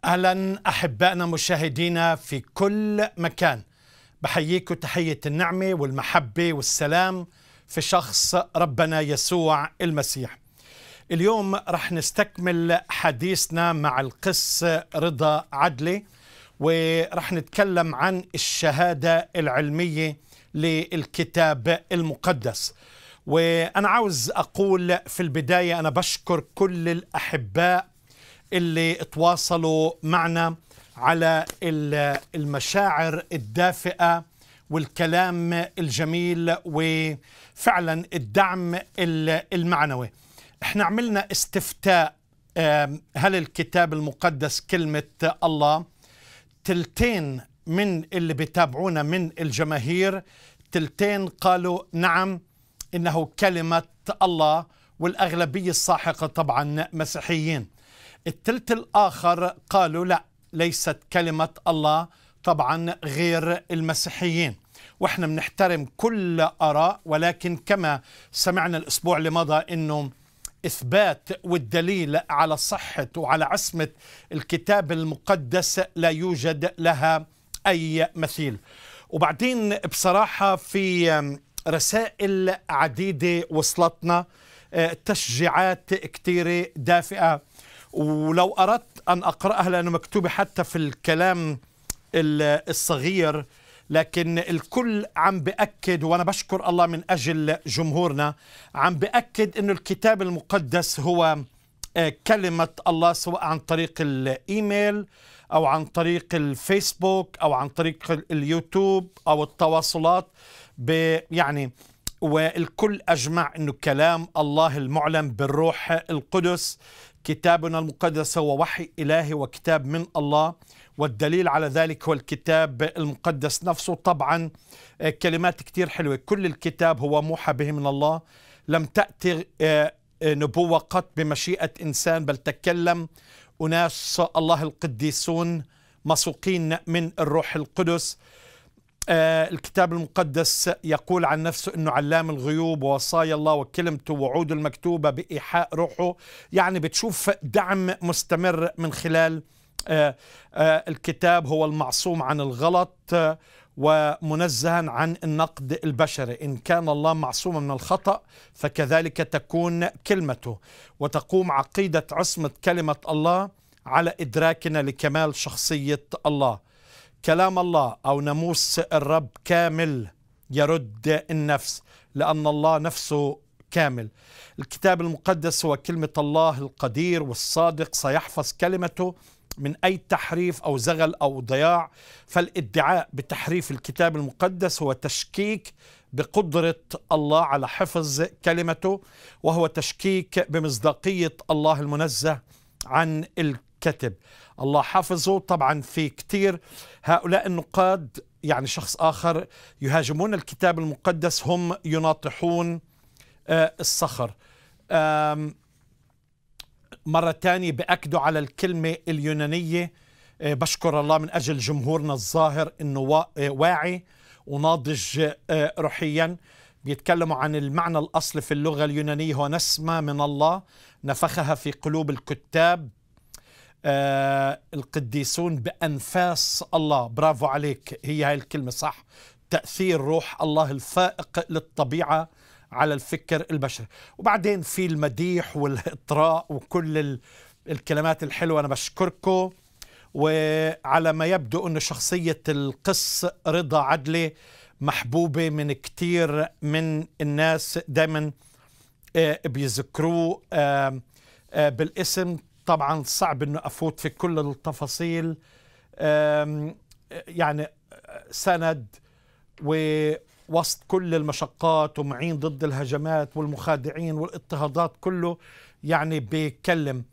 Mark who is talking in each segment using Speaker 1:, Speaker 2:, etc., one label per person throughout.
Speaker 1: اهلا احبائنا مشاهدينا في كل مكان بحييكم تحيه النعمه والمحبه والسلام في شخص ربنا يسوع المسيح. اليوم رح نستكمل حديثنا مع القس رضا عدلي ورح نتكلم عن الشهاده العلميه للكتاب المقدس. وانا عاوز اقول في البدايه انا بشكر كل الاحباء اللي تواصلوا معنا على المشاعر الدافئه والكلام الجميل وفعلا الدعم المعنوي احنا عملنا استفتاء هل الكتاب المقدس كلمه الله تلتين من اللي بيتابعونا من الجماهير تلتين قالوا نعم انه كلمه الله والاغلبيه الساحقه طبعا مسيحيين الثلث الآخر قالوا لا ليست كلمة الله طبعا غير المسيحيين واحنا بنحترم كل آراء ولكن كما سمعنا الأسبوع اللي مضى أنه إثبات والدليل على صحة وعلى عصمة الكتاب المقدس لا يوجد لها أي مثيل وبعدين بصراحة في رسائل عديدة وصلتنا تشجيعات كثيرة دافئة ولو أردت أن أقرأها لأنه مكتوبة حتى في الكلام الصغير لكن الكل عم بأكد وأنا بشكر الله من أجل جمهورنا عم بأكد أنه الكتاب المقدس هو كلمة الله سواء عن طريق الإيميل أو عن طريق الفيسبوك أو عن طريق اليوتيوب أو التواصلات يعني والكل أجمع أنه كلام الله المعلن بالروح القدس كتابنا المقدس هو وحي إلهي وكتاب من الله والدليل على ذلك هو الكتاب المقدس نفسه طبعا كلمات كتير حلوة كل الكتاب هو موحى به من الله لم تأتي نبوة قط بمشيئة إنسان بل تكلم أناس الله القديسون مسوقين من الروح القدس آه الكتاب المقدس يقول عن نفسه انه علام الغيوب ووصايا الله وكلمته ووعوده المكتوبه بايحاء روحه يعني بتشوف دعم مستمر من خلال آه آه الكتاب هو المعصوم عن الغلط ومنزها عن النقد البشري ان كان الله معصوما من الخطا فكذلك تكون كلمته وتقوم عقيده عصمه كلمه الله على ادراكنا لكمال شخصيه الله كلام الله او ناموس الرب كامل يرد النفس لان الله نفسه كامل الكتاب المقدس هو كلمه الله القدير والصادق سيحفظ كلمته من اي تحريف او زغل او ضياع فالادعاء بتحريف الكتاب المقدس هو تشكيك بقدره الله على حفظ كلمته وهو تشكيك بمصداقيه الله المنزه عن الكتب الله حافظه طبعا في كثير هؤلاء النقاد يعني شخص آخر يهاجمون الكتاب المقدس هم يناطحون الصخر مرة تانية بأكدوا على الكلمة اليونانية بشكر الله من أجل جمهورنا الظاهر أنه واعي وناضج روحيا بيتكلموا عن المعنى الأصلي في اللغة اليونانية هو نسمة من الله نفخها في قلوب الكتاب آه القديسون بأنفاس الله برافو عليك هي هاي الكلمة صح تأثير روح الله الفائق للطبيعة على الفكر البشري وبعدين في المديح والإطراء وكل الكلمات الحلوة أنا بشكركم وعلى ما يبدو أن شخصية القس رضا عدلي محبوبة من كتير من الناس دايما آه بيذكروه آه بالاسم طبعا صعب انه افوت في كل التفاصيل يعني سند ووسط كل المشقات ومعين ضد الهجمات والمخادعين والاضطهادات كله يعني بيكلم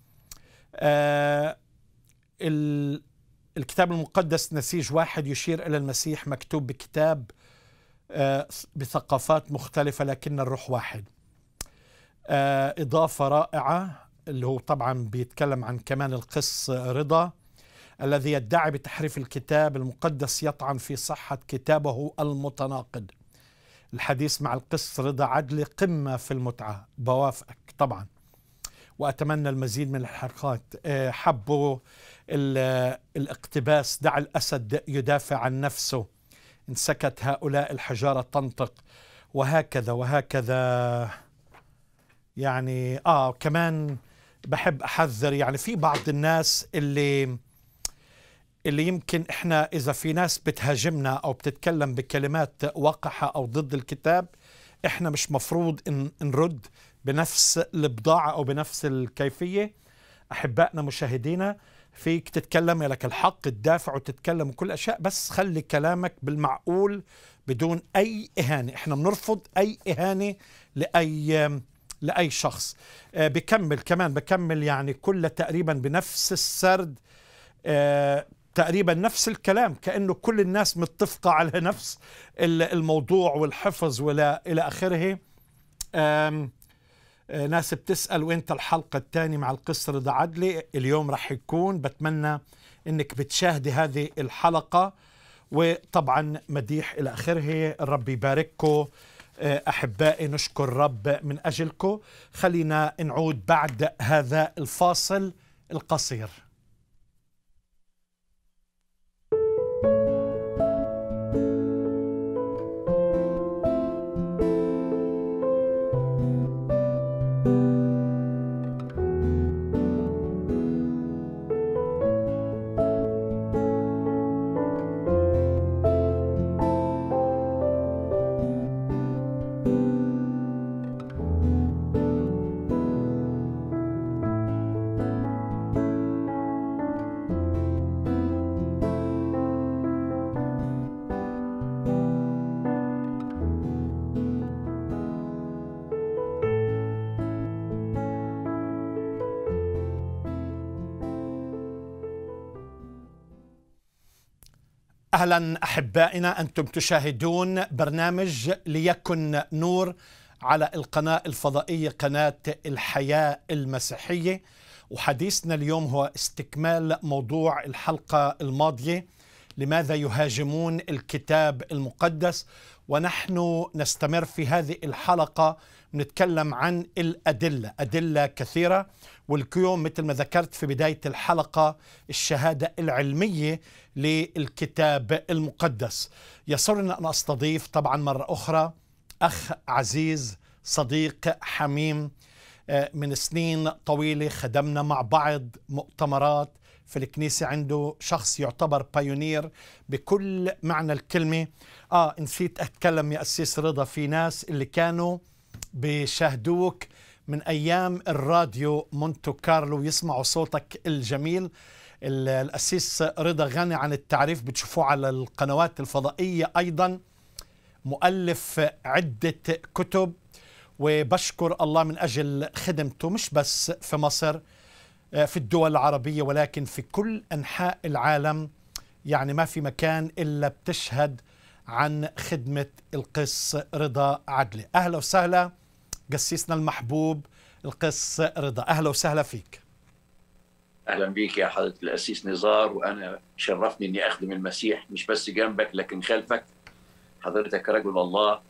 Speaker 1: الكتاب المقدس نسيج واحد يشير الى المسيح مكتوب بكتاب بثقافات مختلفه لكن الروح واحد اضافه رائعه اللي هو طبعا بيتكلم عن كمان القس رضا الذي يدعي بتحريف الكتاب المقدس يطعن في صحة كتابه المتناقض الحديث مع القس رضا عدلي قمة في المتعة بوافقك طبعا وأتمنى المزيد من الحلقات آه، حبوا الاقتباس دع الأسد يدافع عن نفسه إن سكت هؤلاء الحجارة تنطق وهكذا وهكذا يعني آه كمان بحب أحذر يعني في بعض الناس اللي اللي يمكن احنا اذا في ناس بتهاجمنا او بتتكلم بكلمات وقحه او ضد الكتاب احنا مش مفروض إن نرد بنفس البضاعه او بنفس الكيفيه احبائنا مشاهدينا فيك تتكلم لك الحق تدافع وتتكلم وكل اشياء بس خلي كلامك بالمعقول بدون اي اهانه احنا بنرفض اي اهانه لاي لاي شخص آه، بكمل كمان بكمل يعني كل تقريبا بنفس السرد آه، تقريبا نفس الكلام كأنه كل الناس متفقة على نفس الموضوع والحفظ ولا إلى آخره آه، ناس بتسأل وانت الحلقة الثانية مع القس رضا عدلي اليوم رح يكون بتمنى انك بتشاهدي هذه الحلقة وطبعا مديح إلى آخره الرب يبارككم آه، أحبائي نشكر الرب من أجلكم خلينا نعود بعد هذا الفاصل القصير اهلا احبائنا انتم تشاهدون برنامج ليكن نور على القناه الفضائيه قناه الحياه المسيحيه وحديثنا اليوم هو استكمال موضوع الحلقه الماضيه لماذا يهاجمون الكتاب المقدس ونحن نستمر في هذه الحلقه نتكلم عن الادله ادله كثيره واليوم مثل ما ذكرت في بدايه الحلقه الشهاده العلميه للكتاب المقدس يسرني أن أستضيف طبعا مرة أخرى أخ عزيز صديق حميم آه، من سنين طويلة خدمنا مع بعض مؤتمرات في الكنيسة عنده شخص يعتبر بايونير بكل معنى الكلمة آه نسيت أتكلم يا أسيس رضا في ناس اللي كانوا بيشاهدوك من أيام الراديو مونتو كارلو يسمعوا صوتك الجميل الأسيس رضا غني عن التعريف بتشوفوه على القنوات الفضائية أيضا مؤلف عدة كتب وبشكر الله من أجل خدمته مش بس في مصر آه، في الدول العربية ولكن في كل أنحاء العالم يعني ما في مكان إلا بتشهد عن خدمة القس رضا عدلي أهلا وسهلا قسيسنا المحبوب القس رضا أهلا وسهلا فيك
Speaker 2: اهلا بيك يا حضره الاسيس نزار وانا شرفني اني اخدم المسيح مش بس جنبك لكن خلفك حضرتك رجل الله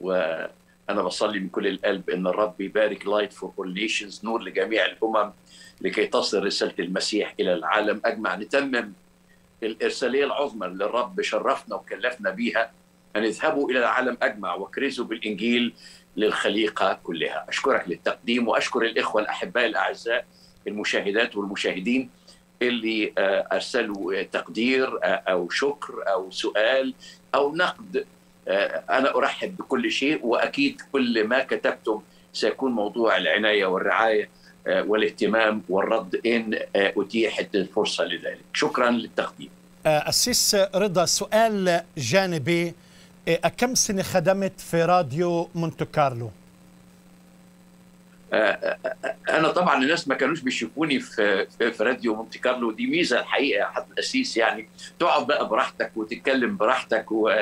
Speaker 2: وانا بصلي من كل القلب ان الرب يبارك لايت فور اول نيشنز نور لجميع الامم لكي تصل رساله المسيح الى العالم اجمع نتمم الارساليه العظمى اللي الرب شرفنا وكلفنا بيها ان اذهبوا الى العالم اجمع واكرزوا بالانجيل للخليقه كلها اشكرك للتقديم واشكر الاخوه الاحباء الاعزاء المشاهدات والمشاهدين اللي آه، ارسلوا تقدير آه، او شكر او سؤال او نقد آه، انا ارحب بكل شيء واكيد كل ما كتبتم سيكون موضوع العنايه والرعايه والاهتمام والرد ان اتيحت الفرصه لذلك شكرا للتقديم
Speaker 1: أسيس رضا سؤال جانبي كم سنة خدمت في راديو مونتو كارلو؟
Speaker 2: انا طبعا الناس ما كانوش بيشوفوني في في راديو مونتي كارلو دي ميزه الحقيقه حد الاسيس يعني تقعد بقى براحتك وتتكلم براحتك و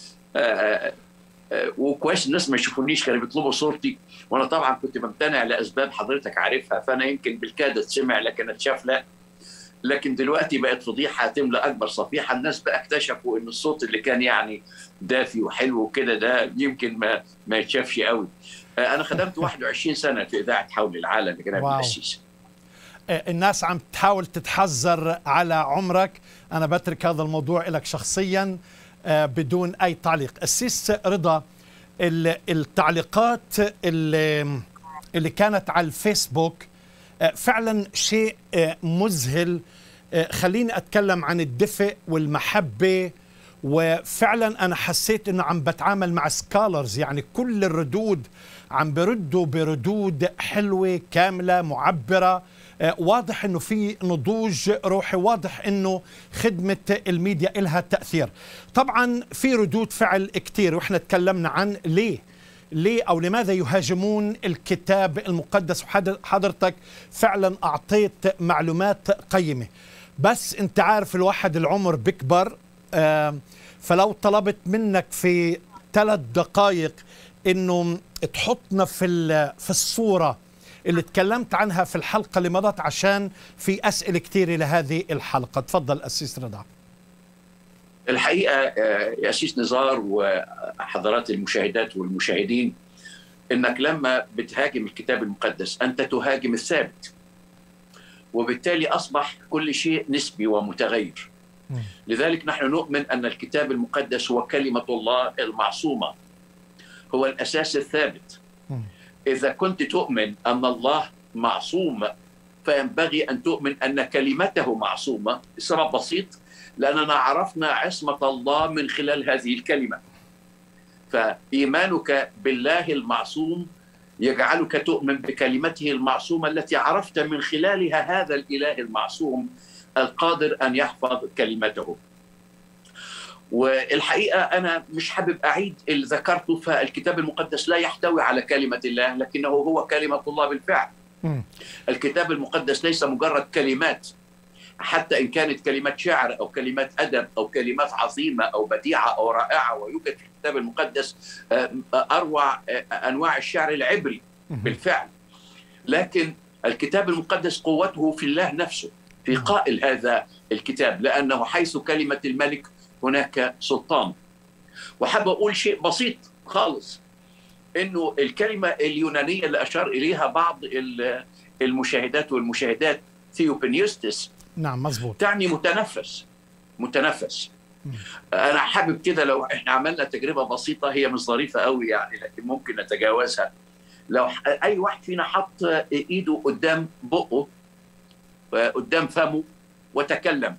Speaker 2: وكويس الناس ما يشوفونيش كانوا بيطلبوا صورتي وانا طبعا كنت ممتنع لاسباب حضرتك عارفها فانا يمكن بالكاد تسمع لكن اتشاف لا لكن دلوقتي بقت فضيحه تملى اكبر صفيحه الناس بقى اكتشفوا ان الصوت اللي كان يعني دافي وحلو وكده ده يمكن ما ما يتشافش قوي انا خدمت 21 سنه في اذاعه حول العالم جناب الاسيس
Speaker 1: الناس عم تحاول تتحذر على عمرك أنا بترك هذا الموضوع لك شخصيا بدون أي تعليق السيس رضا التعليقات اللي, اللي كانت على الفيسبوك فعلا شيء مذهل خليني أتكلم عن الدفء والمحبة وفعلا أنا حسيت أنه عم بتعامل مع سكالرز يعني كل الردود عم بردوا بردود حلوة كاملة معبرة واضح انه في نضوج روحي واضح انه خدمه الميديا لها تاثير طبعا في ردود فعل كثير واحنا تكلمنا عن ليه ليه او لماذا يهاجمون الكتاب المقدس وحضرتك فعلا اعطيت معلومات قيمه بس انت عارف الواحد العمر بيكبر فلو طلبت منك في ثلاث دقائق انه تحطنا في في الصوره اللي تكلمت عنها في الحلقه اللي مضت عشان في اسئله كثيره لهذه الحلقه تفضل اسيس رضا
Speaker 2: الحقيقه يا اسيس نزار وحضرات المشاهدات والمشاهدين انك لما بتهاجم الكتاب المقدس انت تهاجم الثابت وبالتالي اصبح كل شيء نسبي ومتغير لذلك نحن نؤمن ان الكتاب المقدس هو كلمه الله المعصومه هو الاساس الثابت اذا كنت تؤمن ان الله معصوم فينبغي ان تؤمن ان كلمته معصومه السبب بسيط لاننا عرفنا عصمه الله من خلال هذه الكلمه فايمانك بالله المعصوم يجعلك تؤمن بكلمته المعصومه التي عرفت من خلالها هذا الاله المعصوم القادر ان يحفظ كلمته. والحقيقه انا مش حابب اعيد اللي ذكرته فالكتاب المقدس لا يحتوي على كلمه الله لكنه هو كلمه الله بالفعل. م. الكتاب المقدس ليس مجرد كلمات حتى ان كانت كلمات شعر او كلمات ادب او كلمات عظيمه او بديعه او رائعه ويوجد في الكتاب المقدس اروع انواع الشعر العبري بالفعل. لكن الكتاب المقدس قوته في الله نفسه في قائل هذا الكتاب لانه حيث كلمه الملك هناك سلطان. وحاب اقول شيء بسيط خالص انه الكلمه اليونانيه اللي اشار اليها بعض المشاهدات والمشاهدات ثيوبنيوستس
Speaker 1: نعم مظبوط
Speaker 2: تعني متنفس متنفس انا حابب كده لو احنا عملنا تجربه بسيطه هي مش ظريفه قوي يعني لكن ممكن نتجاوزها لو اي واحد فينا حط ايده قدام بقه قدام فمه وتكلم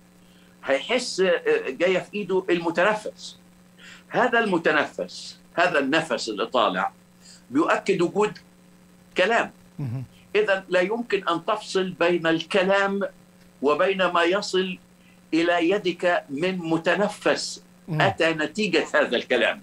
Speaker 2: هيحس جايه في ايده المتنفس هذا المتنفس هذا النفس اللي طالع بيؤكد وجود كلام اذا لا يمكن ان تفصل بين الكلام وبين ما يصل الى يدك من متنفس اتى نتيجه هذا الكلام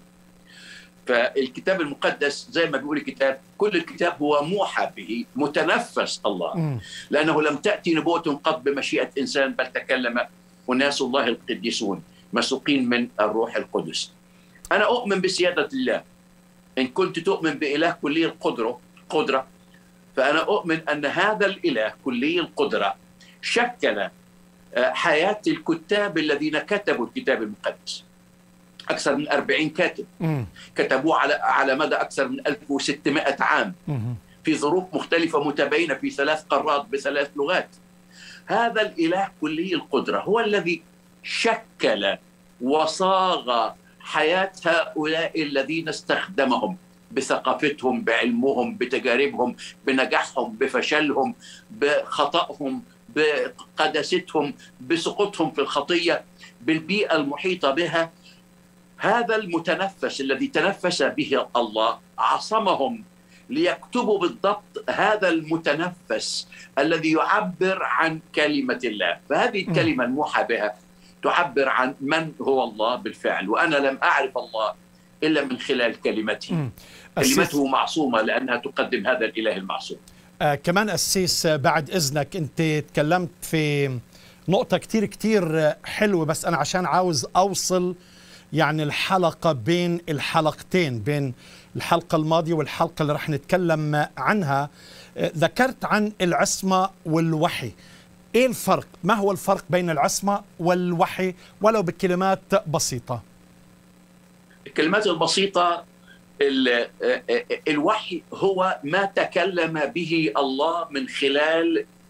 Speaker 2: فالكتاب المقدس زي ما بيقول الكتاب كل الكتاب هو موحى به متنفس الله لانه لم تاتي نبوه قط بمشيئه انسان بل تكلم اناس الله القديسون مسوقين من الروح القدس انا اؤمن بسياده الله ان كنت تؤمن باله كلي القدره قدره فانا اؤمن ان هذا الاله كلي القدره شكل حياه الكتاب الذين كتبوا الكتاب المقدس اكثر من 40 كاتب
Speaker 1: مم.
Speaker 2: كتبوه على على مدى اكثر من 1600 عام
Speaker 1: مم.
Speaker 2: في ظروف مختلفه متباينه في ثلاث قارات بثلاث لغات هذا الاله كلي القدره هو الذي شكل وصاغ حياه هؤلاء الذين استخدمهم بثقافتهم بعلمهم بتجاربهم بنجاحهم بفشلهم بخطأهم بقداستهم بسقوطهم في الخطيه بالبيئه المحيطه بها هذا المتنفس الذي تنفس به الله عصمهم ليكتبوا بالضبط هذا المتنفس الذي يعبر عن كلمه الله فهذه الكلمه الموحى بها تعبر عن من هو الله بالفعل وانا لم اعرف الله الا من خلال كلمته
Speaker 1: مم.
Speaker 2: كلمته معصومه لانها تقدم هذا الاله المعصوم
Speaker 1: آه كمان أسيس آه، بعد إذنك أنت تكلمت في نقطة كتير كتير حلوة بس أنا عشان عاوز أوصل يعني الحلقة بين الحلقتين بين الحلقة الماضية والحلقة اللي رح نتكلم عنها آه، ذكرت عن العصمة والوحي إيه الفرق؟ ما هو الفرق بين العصمة والوحي ولو بكلمات بسيطة
Speaker 2: الكلمات البسيطة ال- الوحي هو ما تكلم به الله من خلال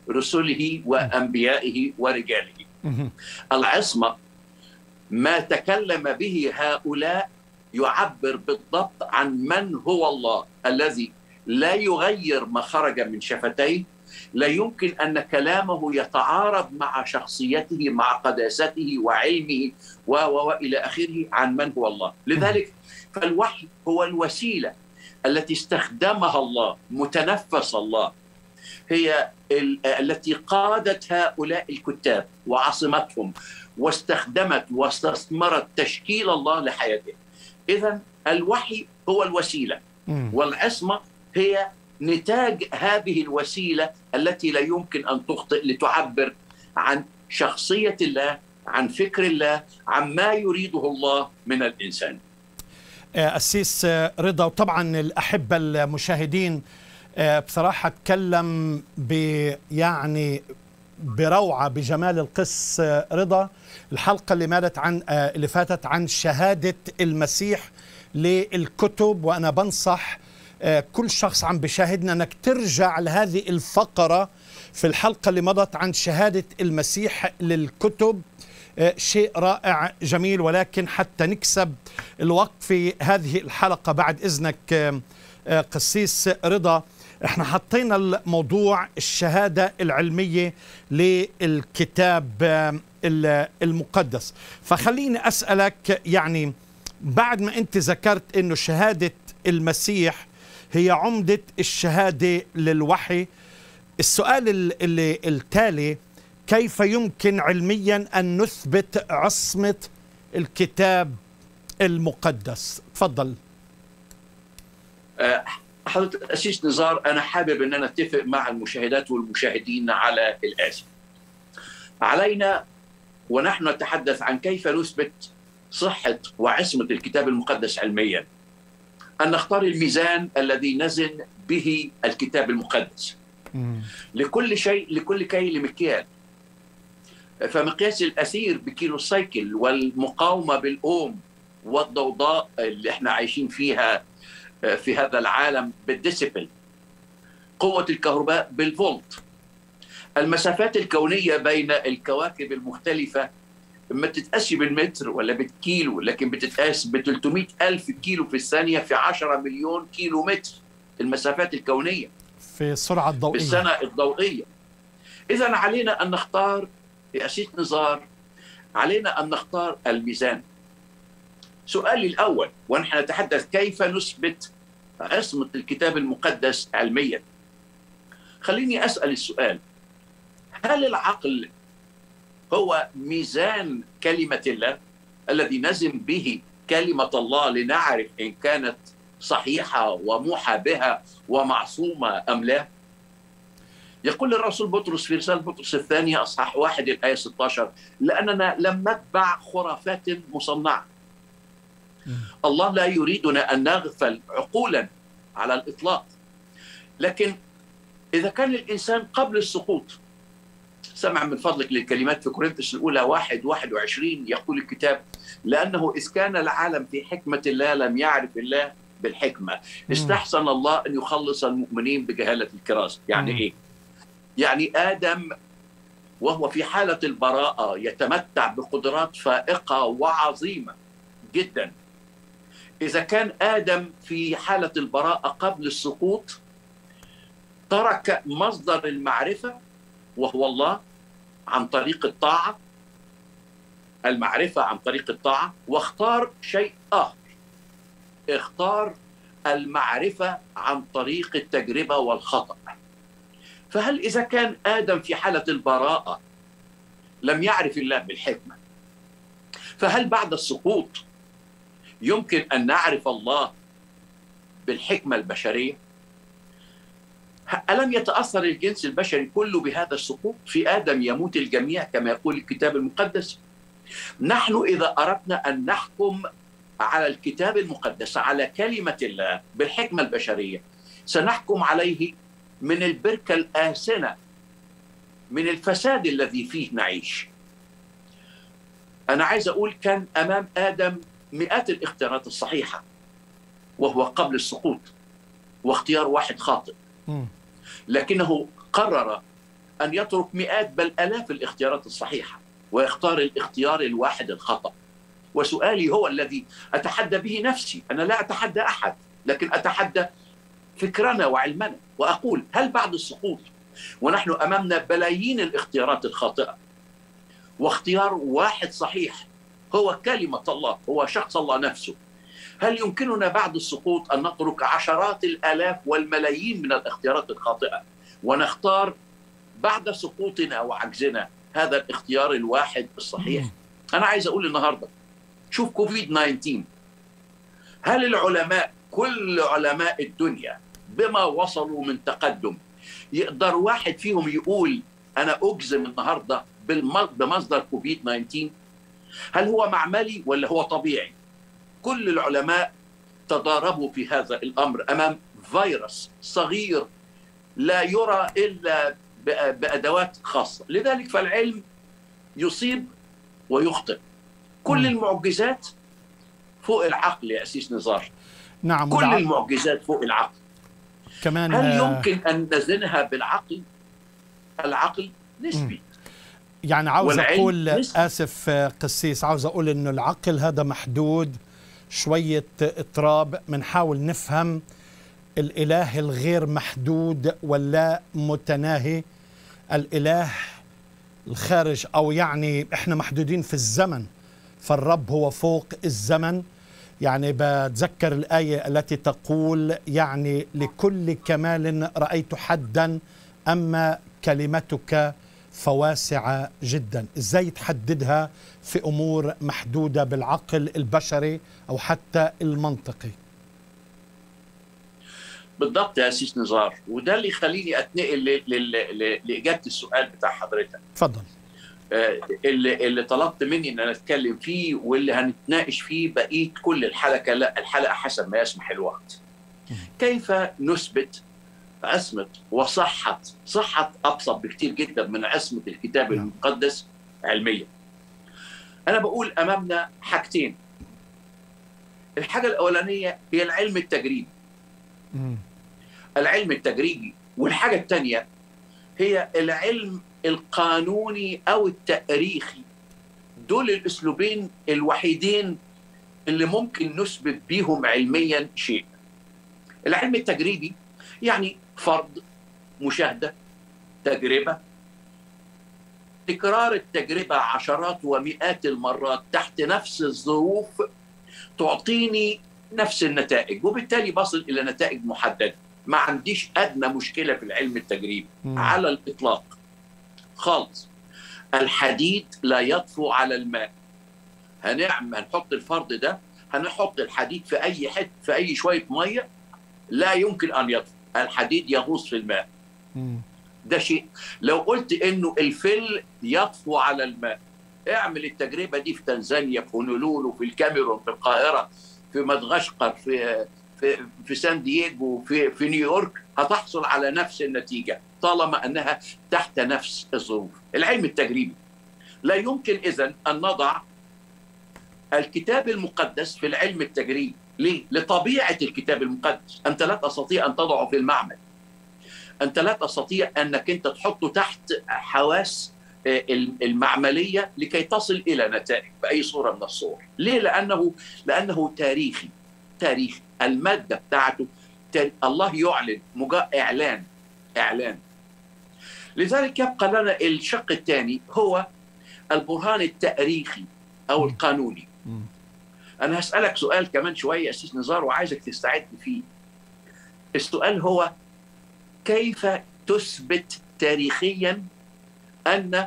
Speaker 2: رسله وانبيائه ورجاله. العصمه ما تكلم به هؤلاء يعبر بالضبط عن من هو الله الذي لا يغير ما خرج من شفتيه لا يمكن ان كلامه يتعارض مع شخصيته مع قداسته وعلمه و والى اخره عن من هو الله، لذلك فالوحي هو الوسيله التي استخدمها الله متنفس الله هي التي قادت هؤلاء الكتاب وعصمتهم واستخدمت واستثمرت تشكيل الله لحياتهم اذا الوحي هو الوسيله والعصمه هي نتاج هذه الوسيله التي لا يمكن ان تخطئ لتعبر عن شخصيه الله عن فكر الله عن ما يريده الله من الانسان
Speaker 1: أسيس رضا وطبعا الأحبة المشاهدين بصراحة تكلم يعني بروعة بجمال القس رضا الحلقة اللي مالت عن اللي فاتت عن شهادة المسيح للكتب وأنا بنصح كل شخص عم بشاهدنا أنك ترجع لهذه الفقرة في الحلقة اللي مضت عن شهادة المسيح للكتب شيء رائع جميل ولكن حتى نكسب الوقت في هذه الحلقة بعد إذنك قسيس رضا احنا حطينا الموضوع الشهادة العلمية للكتاب المقدس فخليني أسألك يعني بعد ما أنت ذكرت أنه شهادة المسيح هي عمدة الشهادة للوحي السؤال اللي التالي كيف يمكن علميا أن نثبت عصمة الكتاب المقدس تفضل
Speaker 2: حضرتك الأسيس نزار أنا حابب أن أنا أتفق مع المشاهدات والمشاهدين على الآتي علينا ونحن نتحدث عن كيف نثبت صحة وعصمة الكتاب المقدس علميا أن نختار الميزان الذي نزن به الكتاب المقدس لكل شيء لكل كيل مكيال فمقياس الأثير بكيلو السايكل والمقاومة بالأوم والضوضاء اللي احنا عايشين فيها في هذا العالم بالديسيبل قوة الكهرباء بالفولت المسافات الكونية بين الكواكب المختلفة ما تتقاس بالمتر ولا بالكيلو لكن بتتقاس ب 300 ألف كيلو في الثانية في 10 مليون كيلو متر المسافات الكونية
Speaker 1: في السرعة الضوئية
Speaker 2: بالسنة الضوئية إذا علينا أن نختار يا أسيس نزار علينا أن نختار الميزان سؤالي الأول ونحن نتحدث كيف نثبت عصمة الكتاب المقدس علميا خليني أسأل السؤال هل العقل هو ميزان كلمة الله الذي نزم به كلمة الله لنعرف إن كانت صحيحة وموحى بها ومعصومة أم لا يقول الرسول بطرس في رسالة بطرس الثانية أصحاح واحد الآية 16 لأننا لم نتبع خرافات مصنعة الله لا يريدنا أن نغفل عقولا على الإطلاق لكن إذا كان الإنسان قبل السقوط سمع من فضلك للكلمات في كورنثوس الأولى واحد واحد وعشرين يقول الكتاب لأنه إذ كان العالم في حكمة الله لم يعرف الله بالحكمة استحسن الله أن يخلص المؤمنين بجهالة الكراسة يعني إيه؟ يعني آدم وهو في حالة البراءة يتمتع بقدرات فائقة وعظيمة جدا إذا كان آدم في حالة البراءة قبل السقوط ترك مصدر المعرفة وهو الله عن طريق الطاعة المعرفة عن طريق الطاعة واختار شيء آخر اختار المعرفة عن طريق التجربة والخطأ فهل إذا كان آدم في حالة البراءة لم يعرف الله بالحكمة فهل بعد السقوط يمكن أن نعرف الله بالحكمة البشرية ألم يتأثر الجنس البشري كله بهذا السقوط في آدم يموت الجميع كما يقول الكتاب المقدس نحن إذا أردنا أن نحكم على الكتاب المقدس على كلمة الله بالحكمة البشرية سنحكم عليه من البركة الآسنة من الفساد الذي فيه نعيش أنا عايز أقول كان أمام آدم مئات الاختيارات الصحيحة وهو قبل السقوط واختيار واحد خاطئ لكنه قرر ان يترك مئات بل الاف الاختيارات الصحيحه ويختار الاختيار الواحد الخطا وسؤالي هو الذي اتحدى به نفسي انا لا اتحدى احد لكن اتحدى فكرنا وعلمنا واقول هل بعد السقوط ونحن امامنا بلايين الاختيارات الخاطئه واختيار واحد صحيح هو كلمه الله هو شخص الله نفسه هل يمكننا بعد السقوط ان نترك عشرات الالاف والملايين من الاختيارات الخاطئه ونختار بعد سقوطنا وعجزنا هذا الاختيار الواحد الصحيح انا عايز اقول النهارده شوف كوفيد 19 هل العلماء كل علماء الدنيا بما وصلوا من تقدم يقدر واحد فيهم يقول انا اجزم النهارده بمصدر كوفيد 19 هل هو معملي ولا هو طبيعي كل العلماء تضاربوا في هذا الامر امام فيروس صغير لا يرى الا بادوات خاصه لذلك فالعلم يصيب ويخطئ كل المعجزات فوق العقل يا اسيس نزار
Speaker 1: نعم
Speaker 2: كل والعقل. المعجزات فوق العقل
Speaker 1: كمان
Speaker 2: هل يمكن ان نزنها بالعقل العقل نسبي
Speaker 1: يعني عاوز اقول اسف قسيس عاوز اقول انه العقل هذا محدود شويه اضطراب بنحاول نفهم الاله الغير محدود ولا متناهي الاله الخارج او يعني احنا محدودين في الزمن فالرب هو فوق الزمن يعني بتذكر الايه التي تقول يعني لكل كمال رايت حدا اما كلمتك فواسعه جدا ازاي تحددها في امور محدوده بالعقل البشري او حتى المنطقي
Speaker 2: بالضبط يا اسيس نزار وده اللي يخليني اتنقل لاجابه السؤال بتاع حضرتك
Speaker 1: اتفضل
Speaker 2: اللي اللي طلبت مني ان انا اتكلم فيه واللي هنتناقش فيه بقيه كل الحلقه لا الحلقه حسب ما يسمح الوقت. كيف نثبت عصمه وصحه صحه ابسط بكثير جدا من عصمه الكتاب المقدس علميا. انا بقول امامنا حاجتين. الحاجه الاولانيه هي العلم التجريبي. العلم التجريبي والحاجه الثانيه هي العلم القانوني او التاريخي دول الاسلوبين الوحيدين اللي ممكن نثبت بيهم علميا شيء العلم التجريبي يعني فرض مشاهده تجربه تكرار التجربه عشرات ومئات المرات تحت نفس الظروف تعطيني نفس النتائج وبالتالي بصل الى نتائج محدده ما عنديش ادنى مشكله في العلم التجريبي على الاطلاق خالص الحديد لا يطفو على الماء هنعمل هنحط الفرض ده هنحط الحديد في اي حته في اي شويه ميه لا يمكن ان يطفو الحديد يغوص في الماء ده شيء لو قلت انه الفل يطفو على الماء اعمل التجربه دي في تنزانيا في هونولولو في الكاميرون في القاهره في مدغشقر في في في سان دييغو في في نيويورك هتحصل على نفس النتيجه طالما انها تحت نفس الظروف العلم التجريبي لا يمكن اذا ان نضع الكتاب المقدس في العلم التجريبي ليه؟ لطبيعه الكتاب المقدس انت لا تستطيع ان تضعه في المعمل انت لا تستطيع انك انت تحطه تحت حواس المعمليه لكي تصل الى نتائج باي صوره من الصور ليه لانه لانه تاريخي تاريخي الماده بتاعته الله يعلن مجا اعلان اعلان لذلك يبقى لنا الشق الثاني هو البرهان التاريخي او القانوني انا هسالك سؤال كمان شويه اسيس نزار وعايزك تستعد فيه السؤال هو كيف تثبت تاريخيا ان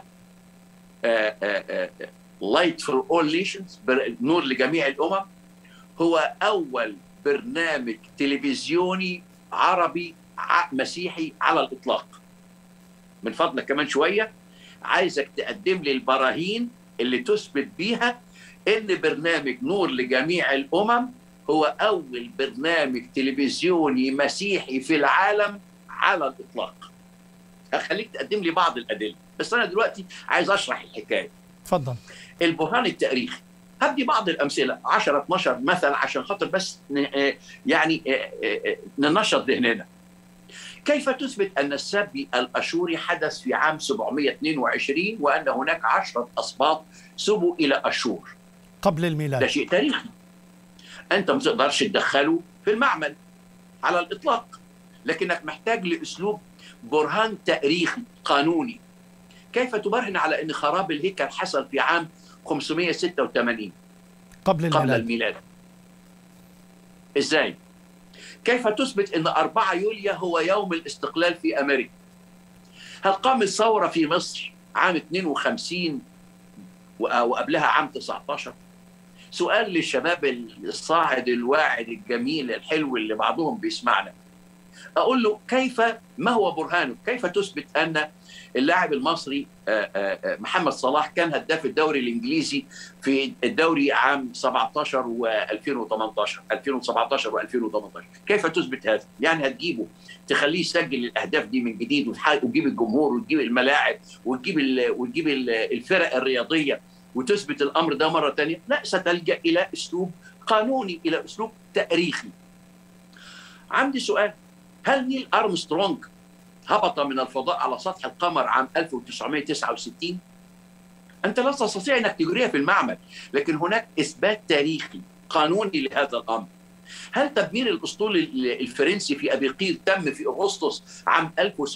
Speaker 2: لايت فور اول نيشنز نور لجميع الامم هو اول برنامج تلفزيوني عربي مسيحي على الاطلاق من فضلك كمان شويه عايزك تقدم لي البراهين اللي تثبت بيها ان برنامج نور لجميع الامم هو اول برنامج تلفزيوني مسيحي في العالم على الاطلاق هخليك تقدم لي بعض الادله بس انا دلوقتي عايز اشرح الحكايه
Speaker 1: اتفضل
Speaker 2: البرهان التاريخي هدي بعض الامثله 10 12 مثل عشان خاطر بس يعني ننشط ذهننا كيف تثبت أن السبي الأشوري حدث في عام 722 وأن هناك عشرة أسباط سبوا إلى أشور
Speaker 1: قبل
Speaker 2: ده
Speaker 1: الميلاد
Speaker 2: شيء تاريخي أنت ما تقدرش تدخله في المعمل على الإطلاق لكنك محتاج لأسلوب برهان تاريخي قانوني كيف تبرهن على أن خراب الهيكل حصل في عام 586
Speaker 1: قبل
Speaker 2: قبل
Speaker 1: الميلاد
Speaker 2: الميلاد ازاي كيف تثبت ان 4 يوليو هو يوم الاستقلال في امريكا هل قامت ثوره في مصر عام 52 و- وقبلها عام 19 سؤال للشباب الصاعد الواعد الجميل الحلو اللي بعضهم بيسمعنا اقول له كيف ما هو برهانك كيف تثبت ان اللاعب المصري آه، آه، آه، محمد صلاح كان هداف الدوري الانجليزي في الدوري عام 17 و2018 2017 و2018 كيف تثبت هذا يعني هتجيبه تخليه يسجل الاهداف دي من جديد وتح- وتجيب الجمهور وتجيب الملاعب وتجيب ال- وتجيب ال- الفرق الرياضيه وتثبت الامر ده مره ثانيه لا ستلجا الى اسلوب قانوني الى اسلوب تاريخي عندي سؤال هل نيل ارمسترونج هبط من الفضاء على سطح القمر عام 1969 انت لا تستطيع انك تجريها في المعمل لكن هناك اثبات تاريخي قانوني لهذا الامر هل تدمير الاسطول ال- الفرنسي في ابي قير تم في اغسطس عام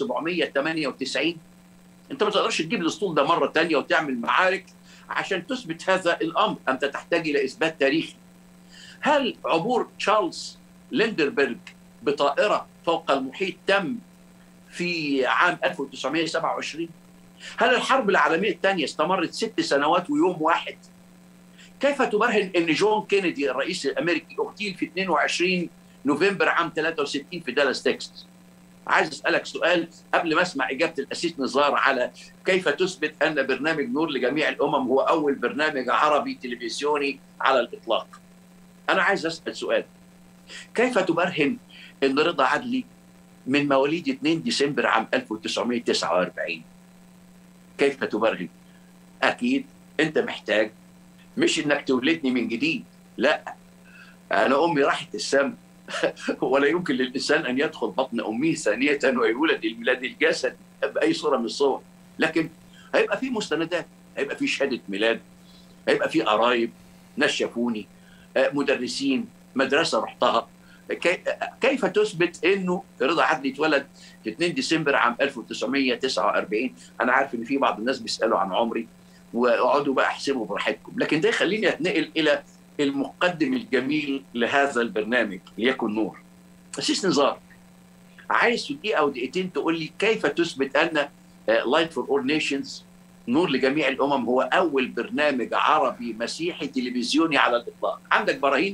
Speaker 2: 1798 انت ما تقدرش تجيب الاسطول ده مره ثانيه وتعمل معارك عشان تثبت هذا الامر انت تحتاج الى اثبات تاريخي هل عبور تشارلز ليندربرج بطائره فوق المحيط تم في عام 1927 هل الحرب العالمية الثانية استمرت ست سنوات ويوم واحد؟ كيف تبرهن أن جون كينيدي الرئيس الأمريكي اغتيل في 22 نوفمبر عام 63 في دالاس تكساس؟ عايز أسألك سؤال قبل ما أسمع إجابة الأسيس نزار على كيف تثبت أن برنامج نور لجميع الأمم هو أول برنامج عربي تلفزيوني على الإطلاق أنا عايز أسأل سؤال كيف تبرهن أن رضا عدلي من مواليد 2 ديسمبر عام 1949 كيف تبرهن؟ اكيد انت محتاج مش انك تولدني من جديد لا انا امي راحت السم ولا يمكن للانسان ان يدخل بطن امه ثانيه ويولد الميلاد الجسد باي صوره من الصور لكن هيبقى في مستندات هيبقى في شهاده ميلاد هيبقى في قرايب ناس شافوني آه، مدرسين مدرسه رحتها كي- كيف تثبت انه رضا عدلي اتولد في 2 ديسمبر عام 1949 انا عارف ان في بعض الناس بيسالوا عن عمري واقعدوا بقى احسبوا براحتكم لكن ده يخليني اتنقل الى المقدم الجميل لهذا البرنامج ليكن نور اسيس نزار عايز في دقيقه او دقيقتين تقول لي كيف تثبت ان لايت فور اول نيشنز نور لجميع الامم هو اول برنامج عربي مسيحي تلفزيوني على الاطلاق عندك براهين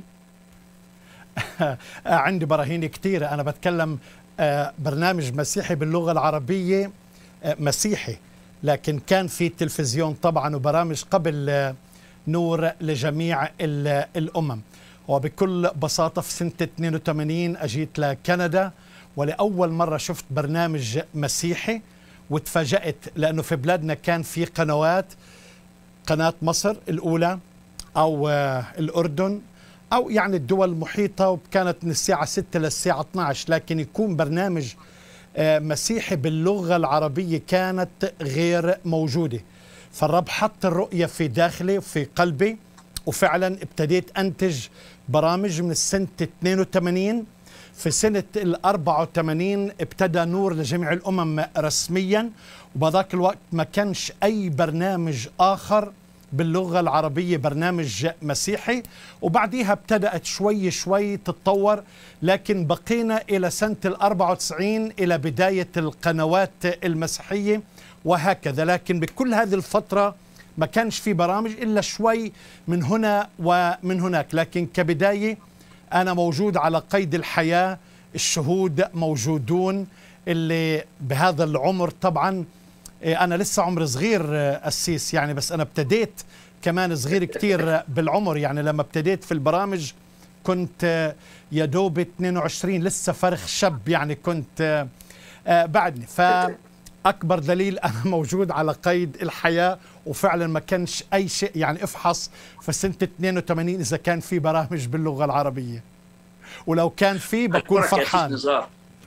Speaker 1: آه، عندي براهين كثيرة أنا بتكلم آه، برنامج مسيحي باللغة العربية آه، مسيحي لكن كان في تلفزيون طبعا وبرامج قبل آه، نور لجميع ال- الأمم وبكل بساطة في سنة 82 أجيت لكندا ولأول مرة شفت برنامج مسيحي وتفاجأت لأنه في بلادنا كان في قنوات قناة مصر الأولى أو آه، الأردن أو يعني الدول المحيطة وكانت من الساعة 6 للساعة 12 لكن يكون برنامج آه، مسيحي باللغة العربية كانت غير موجودة فالرب حط الرؤية في داخلي وفي قلبي وفعلا ابتديت أنتج برامج من السنة 82 في سنة ال 84 ابتدى نور لجميع الأمم رسميا وبذاك الوقت ما كانش أي برنامج آخر باللغة العربية برنامج مسيحي وبعديها ابتدأت شوي شوي تتطور لكن بقينا إلى سنة ال 94 إلى بداية القنوات المسيحية وهكذا لكن بكل هذه الفترة ما كانش في برامج إلا شوي من هنا ومن هناك لكن كبداية أنا موجود على قيد الحياة الشهود موجودون اللي بهذا العمر طبعا إيه، أنا لسه عمري صغير آه، أسيس يعني بس أنا ابتديت كمان صغير كتير آه، بالعمر يعني لما ابتديت في البرامج كنت آه، يا دوب 22 لسه فرخ شاب يعني كنت آه، آه، بعدني فأكبر دليل أنا موجود على قيد الحياة وفعلا ما كانش أي شيء يعني افحص في سنة 82 إذا كان في برامج باللغة العربية ولو كان في بكون
Speaker 2: أشكرك يا أسيس
Speaker 1: فرحان
Speaker 2: نزار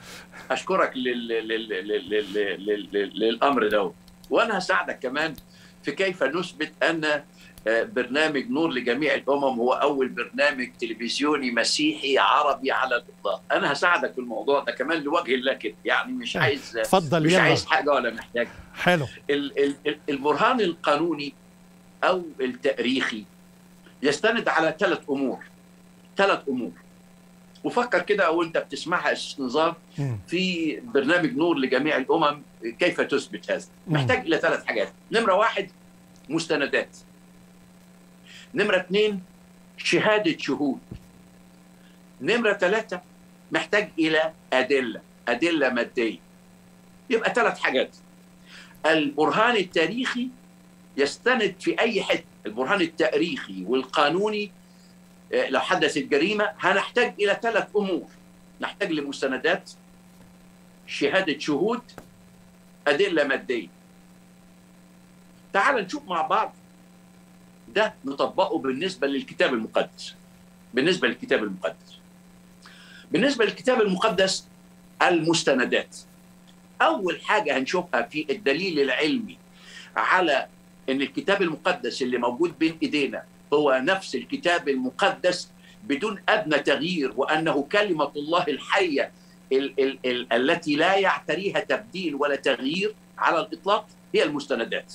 Speaker 2: اشكرك لل... لل... لل... لل... لل... للامر ده وانا هساعدك كمان في كيف نثبت ان برنامج نور لجميع الامم هو اول برنامج تلفزيوني مسيحي عربي على الاطلاق انا هساعدك في الموضوع ده كمان لوجه الله كده يعني مش عايز
Speaker 1: اتفضل
Speaker 2: مش
Speaker 1: يلا
Speaker 2: عايز حاجه ولا محتاج
Speaker 1: حلو
Speaker 2: ال- ال- ال- البرهان القانوني او التاريخي يستند على ثلاث امور ثلاث امور وفكر كده وانت بتسمعها استنظار
Speaker 1: مم.
Speaker 2: في برنامج نور لجميع الامم كيف تثبت هذا
Speaker 1: مم.
Speaker 2: محتاج الى ثلاث حاجات نمره واحد مستندات نمره اثنين شهاده شهود نمره ثلاثه محتاج الى ادله ادله ماديه يبقى ثلاث حاجات البرهان التاريخي يستند في اي حته البرهان التاريخي والقانوني آه، لو حدثت جريمه هنحتاج الى ثلاث امور نحتاج لمستندات شهاده شهود ادله ماديه تعال نشوف مع بعض ده نطبقه بالنسبه للكتاب المقدس بالنسبه للكتاب المقدس بالنسبه للكتاب المقدس المستندات اول حاجه هنشوفها في الدليل العلمي على ان الكتاب المقدس اللي موجود بين ايدينا هو نفس الكتاب المقدس بدون ادنى تغيير وانه كلمه الله الحيه ال- ال- ال- التي لا يعتريها تبديل ولا تغيير على الاطلاق هي المستندات.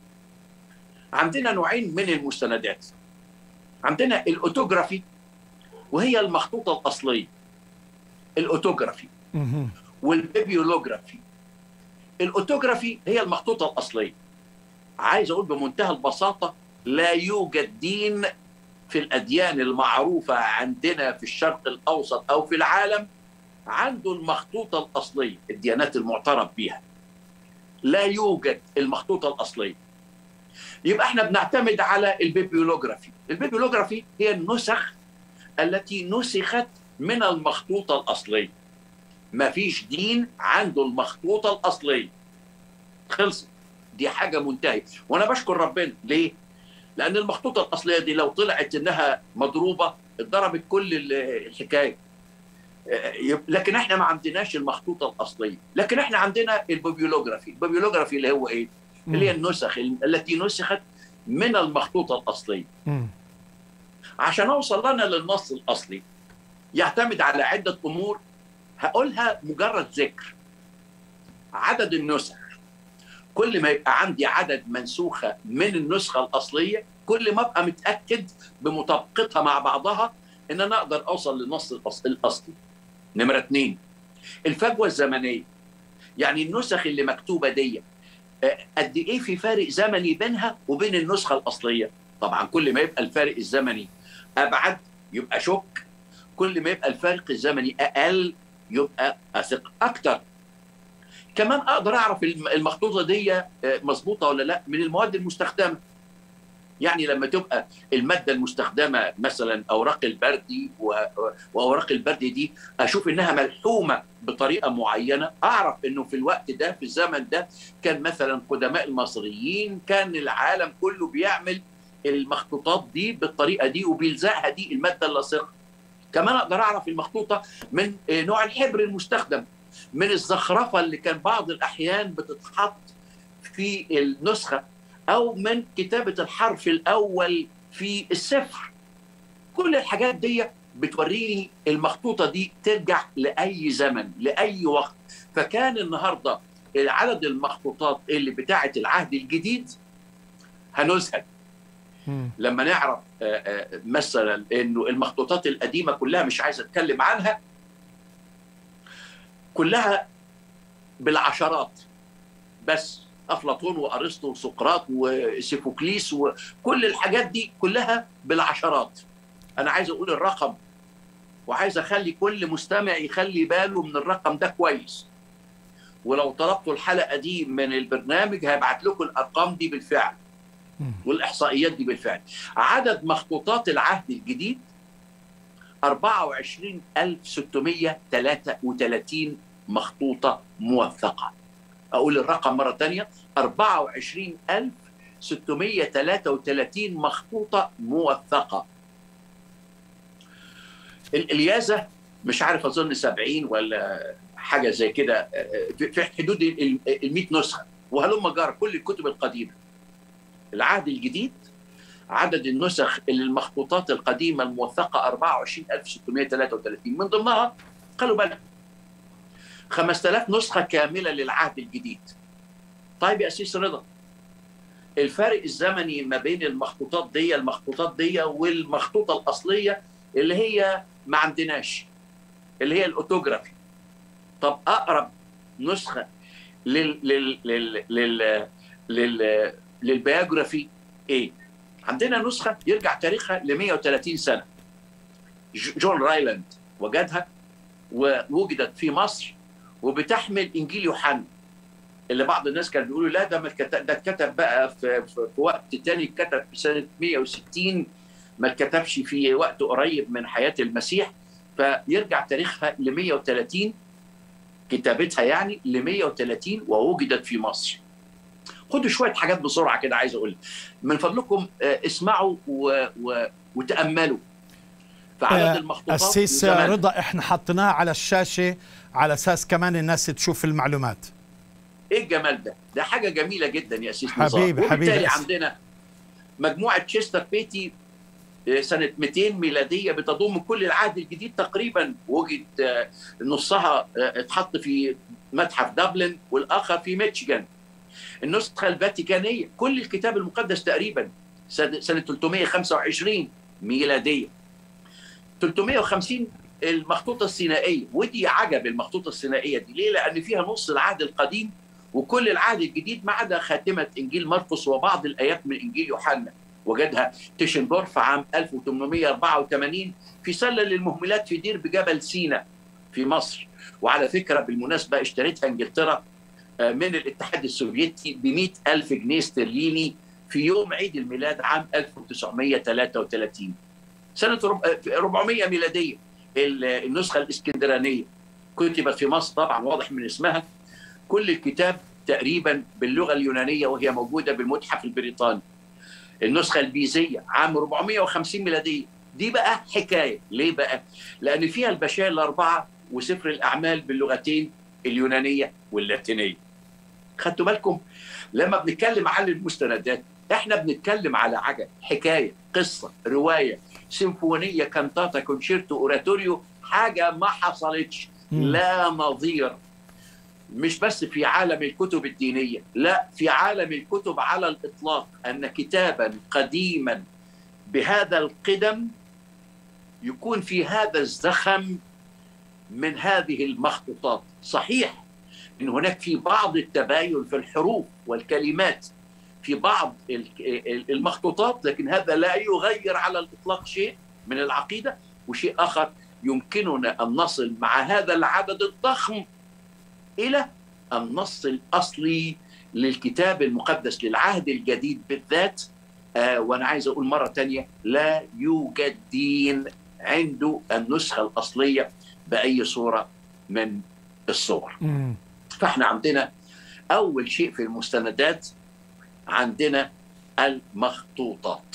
Speaker 2: عندنا نوعين من المستندات. عندنا الاوتوغرافي وهي المخطوطه الاصليه. الاوتوغرافي
Speaker 1: مهم.
Speaker 2: والبيبيولوجرافي الاوتوغرافي هي المخطوطه الاصليه عايز اقول بمنتهى البساطه لا يوجد دين في الاديان المعروفه عندنا في الشرق الاوسط او في العالم عنده المخطوطه الاصليه الديانات المعترف بها لا يوجد المخطوطه الاصليه يبقى احنا بنعتمد على البيبيولوجرافي البيبيولوجرافي هي النسخ التي نسخت من المخطوطه الاصليه ما فيش دين عنده المخطوطه الاصليه خلصت دي حاجه منتهيه وانا بشكر ربنا ليه لان المخطوطه الاصليه دي لو طلعت انها مضروبه اتضربت كل ال- الحكايه آه، يب- لكن احنا ما عندناش المخطوطه الاصليه لكن احنا عندنا البيبيولوجرافي البيبيولوجرافي اللي هو ايه اللي هي النسخ ال- التي نسخت من المخطوطه الاصليه
Speaker 1: مم.
Speaker 2: عشان اوصل لنا للنص الاصلي يعتمد على عده امور هقولها مجرد ذكر عدد النسخ كل ما يبقى عندي عدد منسوخه من النسخه الاصليه كل ما ابقى متاكد بمطابقتها مع بعضها ان انا اقدر اوصل للنص الأص- الاصلي نمره اثنين الفجوه الزمنيه يعني النسخ اللي مكتوبه دي آه، قد ايه في فارق زمني بينها وبين النسخه الاصليه طبعا كل ما يبقى الفارق الزمني ابعد يبقى شك كل ما يبقى الفارق الزمني اقل يبقى اثق اكتر كمان اقدر اعرف الم- المخطوطه دي آه، مظبوطه ولا لا من المواد المستخدمه يعني لما تبقى الماده المستخدمه مثلا اوراق البردي و- واوراق البردي دي اشوف انها ملحومه بطريقه معينه اعرف انه في الوقت ده في الزمن ده كان مثلا قدماء المصريين كان العالم كله بيعمل المخطوطات دي بالطريقه دي وبيلزقها دي الماده اللاصقه كمان اقدر اعرف المخطوطه من آه، نوع الحبر المستخدم من الزخرفه اللي كان بعض الاحيان بتتحط في النسخه او من كتابه الحرف الاول في السفر كل الحاجات دي بتوريني المخطوطه دي ترجع لاي زمن لاي وقت فكان النهارده عدد المخطوطات اللي بتاعه العهد الجديد هنزهد
Speaker 1: مم.
Speaker 2: لما نعرف آه، آه، مثلا انه المخطوطات القديمه كلها مش عايز اتكلم عنها كلها بالعشرات بس افلاطون وارسطو وسقراط وسيفوكليس وكل الحاجات دي كلها بالعشرات انا عايز اقول الرقم وعايز اخلي كل مستمع يخلي باله من الرقم ده كويس ولو طلبتوا الحلقه دي من البرنامج هيبعت لكم الارقام دي بالفعل
Speaker 1: مم.
Speaker 2: والاحصائيات دي بالفعل عدد مخطوطات العهد الجديد 24633 مخطوطه موثقه اقول الرقم مره ثانيه 24633 مخطوطه موثقه ال- اليازه مش عارف اظن 70 ولا حاجه زي كده في حدود ال 100 نسخه وهلم جار كل الكتب القديمه العهد الجديد عدد النسخ اللي المخطوطات القديمه الموثقه 24633 من ضمنها خلوا بالك 5000 نسخه كامله للعهد الجديد طيب يا اسيس رضا الفارق الزمني ما بين المخطوطات دي المخطوطات دي والمخطوطه الاصليه اللي هي ما عندناش اللي هي الاوتوجرافي طب اقرب نسخه لل لل لل لل, لل... للبيوجرافي ايه عندنا نسخه يرجع تاريخها ل 130 سنه جون رايلاند وجدها ووجدت في مصر وبتحمل انجيل يوحنا اللي بعض الناس كانوا بيقولوا لا ده ده اتكتب بقى في, في, في وقت تاني اتكتب في سنه 160 ما اتكتبش في وقت قريب من حياه المسيح فيرجع تاريخها ل 130 كتابتها يعني ل 130 ووجدت في مصر. خدوا شويه حاجات بسرعه كده عايز اقول من فضلكم اسمعوا و... و... وتاملوا
Speaker 1: في عدد المخطوطات السيس رضا احنا حطيناها على الشاشه على اساس كمان الناس تشوف المعلومات
Speaker 2: ايه الجمال ده؟ ده حاجه جميله جدا يا اسيس
Speaker 1: حبيبي حبيبي
Speaker 2: وبالتالي عندنا مجموعه تشستر بيتي سنة 200 ميلادية بتضم كل العهد الجديد تقريبا وجد نصها اتحط في متحف دبلن والآخر في ميتشيغان النسخة الفاتيكانية كل الكتاب المقدس تقريبا سنة 325 ميلادية 350 المخطوطة السينائية ودي عجب المخطوطة السينائية دي ليه؟ لأن فيها نص العهد القديم وكل العهد الجديد ما عدا خاتمة إنجيل مرقس وبعض الآيات من إنجيل يوحنا وجدها تيشندورف عام 1884 في سلة للمهملات في دير بجبل سينا في مصر وعلى فكرة بالمناسبة اشتريتها انجلترا من الاتحاد السوفيتي ب ألف جنيه استرليني في يوم عيد الميلاد عام 1933 سنة 400 ميلادية النسخة الإسكندرانية كتبت في مصر طبعا واضح من اسمها كل الكتاب تقريبا باللغة اليونانية وهي موجودة بالمتحف البريطاني النسخة البيزية عام 450 ميلادية دي بقى حكاية ليه بقى؟ لأن فيها البشائر الأربعة وسفر الأعمال باللغتين اليونانية واللاتينية خدتوا بالكم لما بنتكلم عن المستندات احنا بنتكلم على عجب حكاية قصة رواية سيمفونية كانتاتا كونشيرتو اوراتوريو حاجة ما حصلتش لا نظير مش بس في عالم الكتب الدينية لا في عالم الكتب على الإطلاق أن كتابا قديما بهذا القدم يكون في هذا الزخم من هذه المخطوطات صحيح ان هناك في بعض التباين في الحروف والكلمات في بعض المخطوطات لكن هذا لا يغير على الاطلاق شيء من العقيده وشيء اخر يمكننا ان نصل مع هذا العدد الضخم الى النص الاصلي للكتاب المقدس للعهد الجديد بالذات آه وانا عايز اقول مره ثانيه لا يوجد دين عنده النسخه الاصليه باي صوره من الصور
Speaker 1: مم.
Speaker 2: فاحنا عندنا اول شيء في المستندات عندنا المخطوطات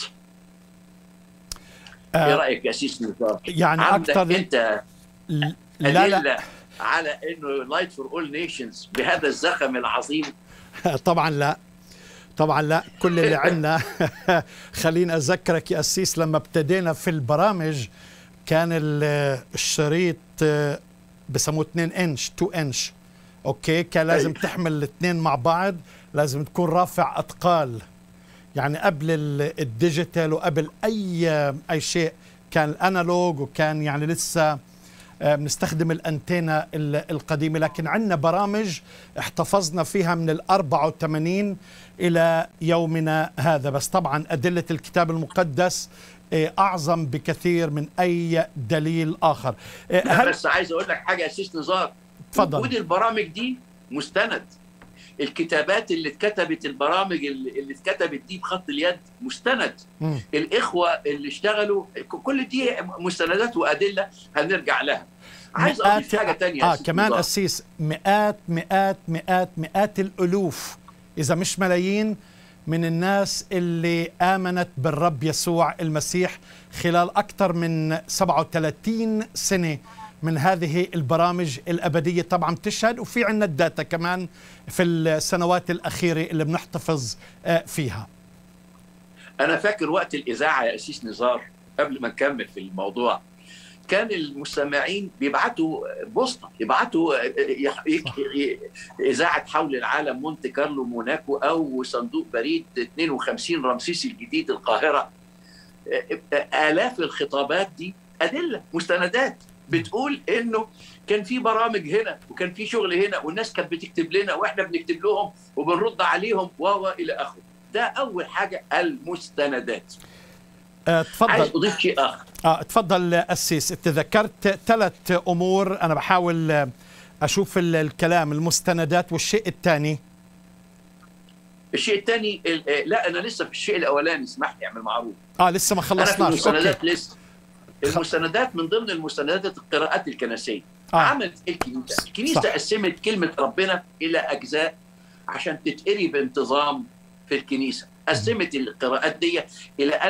Speaker 2: ايه رايك يا سيس نزار
Speaker 1: يعني
Speaker 2: عندك
Speaker 1: اكثر
Speaker 2: انت
Speaker 1: لا لا
Speaker 2: أدلة على انه لايت فور اول نيشنز بهذا الزخم العظيم
Speaker 1: طبعا لا طبعا لا كل اللي عندنا خليني اذكرك يا اسيس لما ابتدينا في البرامج كان ال- الشريط آه، بسموه 2 انش 2 انش اوكي كان لازم
Speaker 2: أيوة.
Speaker 1: تحمل الاثنين مع بعض لازم تكون رافع اثقال يعني قبل ال- الديجيتال وقبل اي اي شيء كان الانالوج وكان يعني لسه آه، بنستخدم الانتينا ال- القديمه لكن عندنا برامج احتفظنا فيها من ال 84 الى يومنا هذا بس طبعا ادله الكتاب المقدس آه، اعظم بكثير من اي دليل اخر آه،
Speaker 2: لا
Speaker 1: هل
Speaker 2: بس عايز اقول لك حاجه يا سيس نزار
Speaker 1: تفضل.
Speaker 2: وجود البرامج دي مستند الكتابات اللي اتكتبت البرامج اللي اللي اتكتبت دي بخط اليد مستند
Speaker 1: مم.
Speaker 2: الاخوه اللي اشتغلوا ك- كل دي مستندات وادله هنرجع لها عايز اضيف حاجه تانية يا
Speaker 1: اه
Speaker 2: سيد
Speaker 1: كمان
Speaker 2: نزار.
Speaker 1: اسيس مئات مئات مئات مئات الالوف اذا مش ملايين من الناس اللي امنت بالرب يسوع المسيح خلال اكثر من 37 سنه من هذه البرامج الأبدية طبعا تشهد وفي عنا الداتا كمان في السنوات الأخيرة اللي بنحتفظ آه، فيها
Speaker 2: انا فاكر وقت الاذاعه يا اسيس نزار قبل ما نكمل في الموضوع كان المستمعين بيبعتوا بوسطه يبعتوا يح- يك- ي- اذاعه حول العالم مونte كارلو موناكو او صندوق بريد 52 رمسيس الجديد القاهره الاف الخطابات دي ادله مستندات بتقول انه كان في برامج هنا وكان في شغل هنا والناس كانت بتكتب لنا واحنا بنكتب لهم وبنرد عليهم و الى اخره ده اول حاجه المستندات
Speaker 1: آه،
Speaker 2: عايز
Speaker 1: تفضل
Speaker 2: اضيف شيء اخر
Speaker 1: آه تفضل أسيس أنت ذكرت ثلاث أمور أنا بحاول آه، أشوف ال- الكلام المستندات والشيء الثاني
Speaker 2: الشيء الثاني لا انا لسه في الشيء الاولاني اسمح لي اعمل معروف
Speaker 1: آه لسه ما
Speaker 2: انا في
Speaker 1: خلصناش أوكي
Speaker 2: المستندات لسه المستندات من ضمن المستندات القراءات الكنسيه
Speaker 1: آه.
Speaker 2: عملت إيه الكنيسه الكنيسه
Speaker 1: صح.
Speaker 2: قسمت كلمه ربنا الى اجزاء عشان تتقري بانتظام في الكنيسه قسمت القراءات دي الى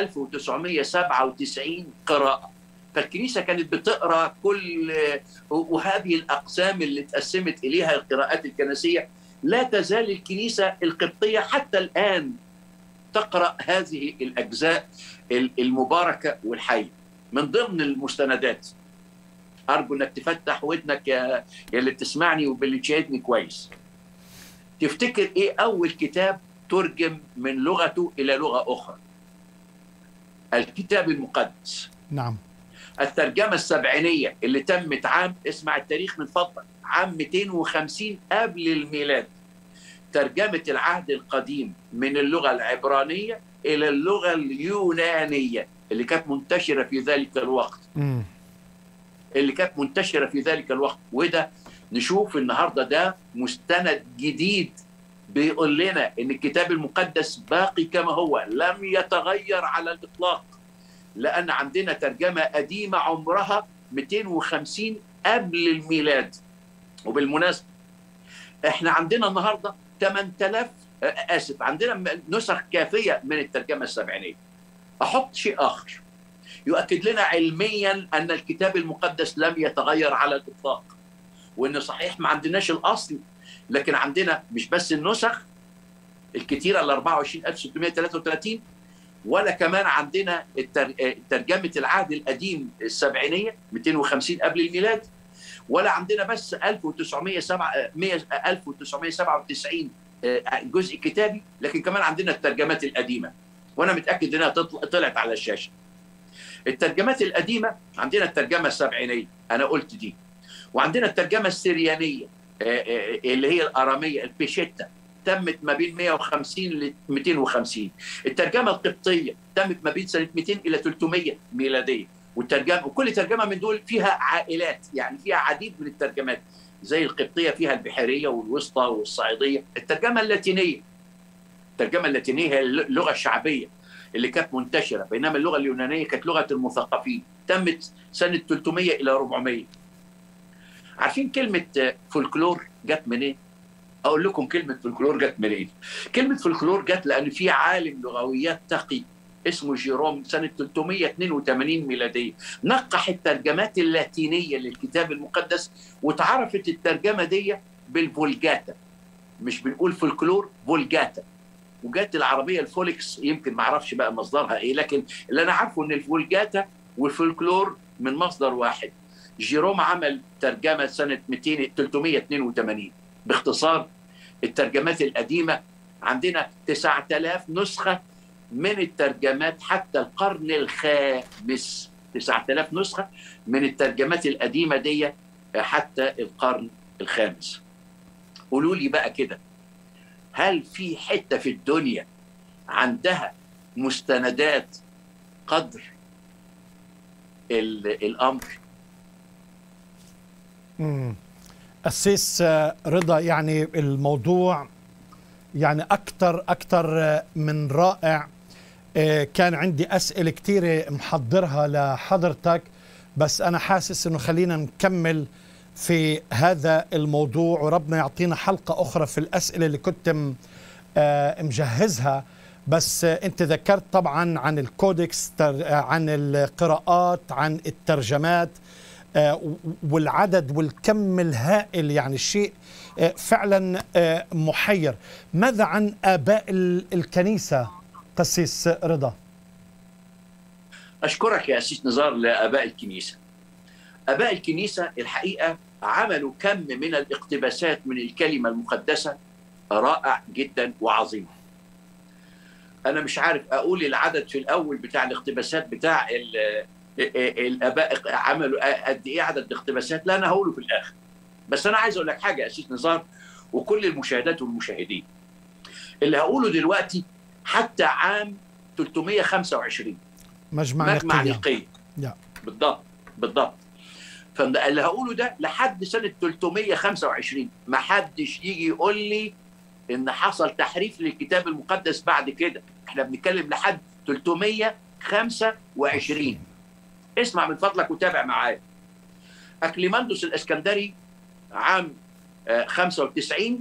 Speaker 2: 1997 قراءه فالكنيسه كانت بتقرا كل وهذه الاقسام اللي اتقسمت اليها القراءات الكنسيه لا تزال الكنيسه القبطيه حتى الان تقرا هذه الاجزاء المباركه والحيه من ضمن المستندات ارجو انك تفتح ودنك يا يا اللي بتسمعني وباللي تشاهدني كويس تفتكر ايه اول كتاب ترجم من لغته الى لغه اخرى الكتاب المقدس
Speaker 1: نعم
Speaker 2: الترجمه السبعينيه اللي تمت عام اسمع التاريخ من فضلك عام 250 قبل الميلاد ترجمه العهد القديم من اللغه العبرانيه الى اللغه اليونانيه اللي كانت منتشره في ذلك الوقت
Speaker 1: مم.
Speaker 2: اللي كانت منتشره في ذلك الوقت وده نشوف النهارده ده مستند جديد بيقول لنا ان الكتاب المقدس باقي كما هو لم يتغير على الاطلاق لان عندنا ترجمه قديمه عمرها 250 قبل الميلاد وبالمناسبه احنا عندنا النهارده 8000 آه، اسف عندنا نسخ كافيه من الترجمه السبعينيه احط شيء اخر يؤكد لنا علميا ان الكتاب المقدس لم يتغير على الاطلاق وان صحيح ما عندناش الاصل لكن عندنا مش بس النسخ الكتيره ال 24633 ولا كمان عندنا التر- ترجمه العهد القديم السبعينيه 250 قبل الميلاد ولا عندنا بس 1907 100 1997 جزء كتابي لكن كمان عندنا الترجمات القديمه وانا متاكد انها تطل- طلعت على الشاشه الترجمات القديمه عندنا الترجمه السبعينيه انا قلت دي وعندنا الترجمه السريانيه آه، آه، اللي هي الاراميه البيشيتا تمت ما بين 150 ل 250 الترجمه القبطيه تمت ما بين سنه 200 الى 300 ميلاديه والترجمه وكل ترجمه من دول فيها عائلات يعني فيها عديد من الترجمات زي القبطيه فيها البحيريه والوسطى والصعيديه الترجمه اللاتينيه الترجمه اللاتينيه هي اللغه الشعبيه اللي كانت منتشره بينما اللغه اليونانيه كانت لغه المثقفين تمت سنه 300 الى 400 عارفين كلمه فولكلور جت منين؟ اقول لكم كلمه فولكلور جت منين؟ كلمه فولكلور جت لان في عالم لغويات تقي اسمه جيروم سنه 382 ميلاديه نقح الترجمات اللاتينيه للكتاب المقدس واتعرفت الترجمه دي بالفولجاتا مش بنقول فولكلور فولجاتا وجات العربيه الفولكس يمكن ما اعرفش بقى مصدرها ايه لكن اللي انا عارفه ان الفولجاتا والفولكلور من مصدر واحد جيروم عمل ترجمه سنه 200 382 باختصار الترجمات القديمه عندنا 9000 نسخه من الترجمات حتى القرن الخامس 9000 نسخه من الترجمات القديمه دي حتى القرن الخامس قولوا لي بقى كده هل في حته في الدنيا عندها مستندات قدر الامر
Speaker 1: مم. أسيس آه، رضا يعني الموضوع يعني أكثر أكثر من رائع آه، كان عندي أسئلة كثيرة محضرها لحضرتك بس أنا حاسس إنه خلينا نكمل في هذا الموضوع وربنا يعطينا حلقة أخرى في الأسئلة اللي كنت م- آه، مجهزها بس آه، أنت ذكرت طبعا عن الكودكس تر- آه، عن القراءات عن الترجمات آه، والعدد والكم الهائل يعني شيء آه، فعلا آه، محير ماذا عن آباء الكنيسة قسيس رضا
Speaker 2: أشكرك يا أسيس نزار لآباء الكنيسة آباء الكنيسة الحقيقة عملوا كم من الاقتباسات من الكلمة المقدسة رائع جدا وعظيم أنا مش عارف أقول العدد في الأول بتاع الاقتباسات بتاع الآباء عملوا قد إيه عدد الاقتباسات لا أنا هقوله في الآخر بس أنا عايز أقول لك حاجة يا أسيس نزار وكل المشاهدات والمشاهدين اللي هقوله دلوقتي حتى عام
Speaker 1: 325 مجمع,
Speaker 2: مجمع نقية بالضبط بالضبط فاللي هقوله ده لحد سنة 325 ما حدش يجي يقول لي ان حصل تحريف للكتاب المقدس بعد كده احنا بنتكلم لحد 325 اسمع من فضلك وتابع معايا اكليماندوس الاسكندري عام 95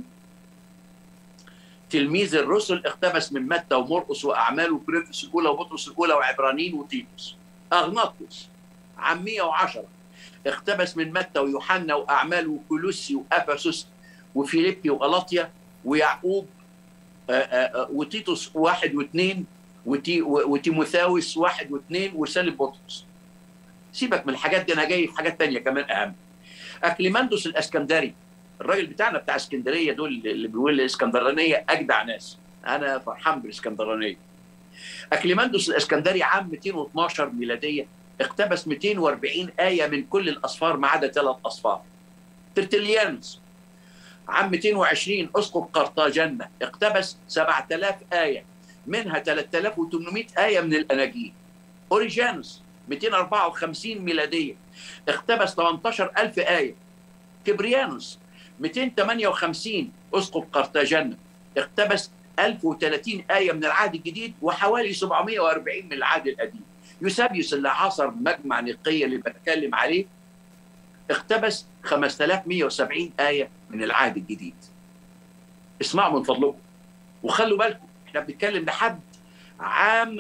Speaker 2: تلميذ الرسل اقتبس من متى ومرقس واعمال وكورنثوس الاولى وبطرس الاولى وعبرانيين وتيتوس اغناطوس عام 110 اقتبس من متى ويوحنا واعمال وكولوسي وافسس وفيليبي وغلاطيا ويعقوب وتيتوس واحد واثنين وتي وتيموثاوس واحد واثنين ورسالة بطرس سيبك من الحاجات دي انا جاي في حاجات تانية كمان اهم اكليماندوس الاسكندري الراجل بتاعنا بتاع اسكندريه دول اللي بيقول الاسكندرانيه اجدع ناس انا فرحان بالاسكندرانيه اكليماندوس الاسكندري عام 212 ميلاديه اقتبس 240 ايه من كل الاصفار ما عدا ثلاث اصفار ترتليانوس عام 220 اسقف قرطاجنه اقتبس 7000 ايه منها 3800 ايه من الاناجيل اوريجانوس 254 ميلاديه اقتبس 18000 ايه كبريانوس 258 اسقف قرطاجنه اقتبس 1030 ايه من العهد الجديد وحوالي 740 من العهد القديم يوسابيوس اللي عاصر مجمع نقيه اللي بتكلم عليه اقتبس 5170 ايه من العهد الجديد اسمعوا من فضلكم وخلوا بالكم احنا بنتكلم لحد عام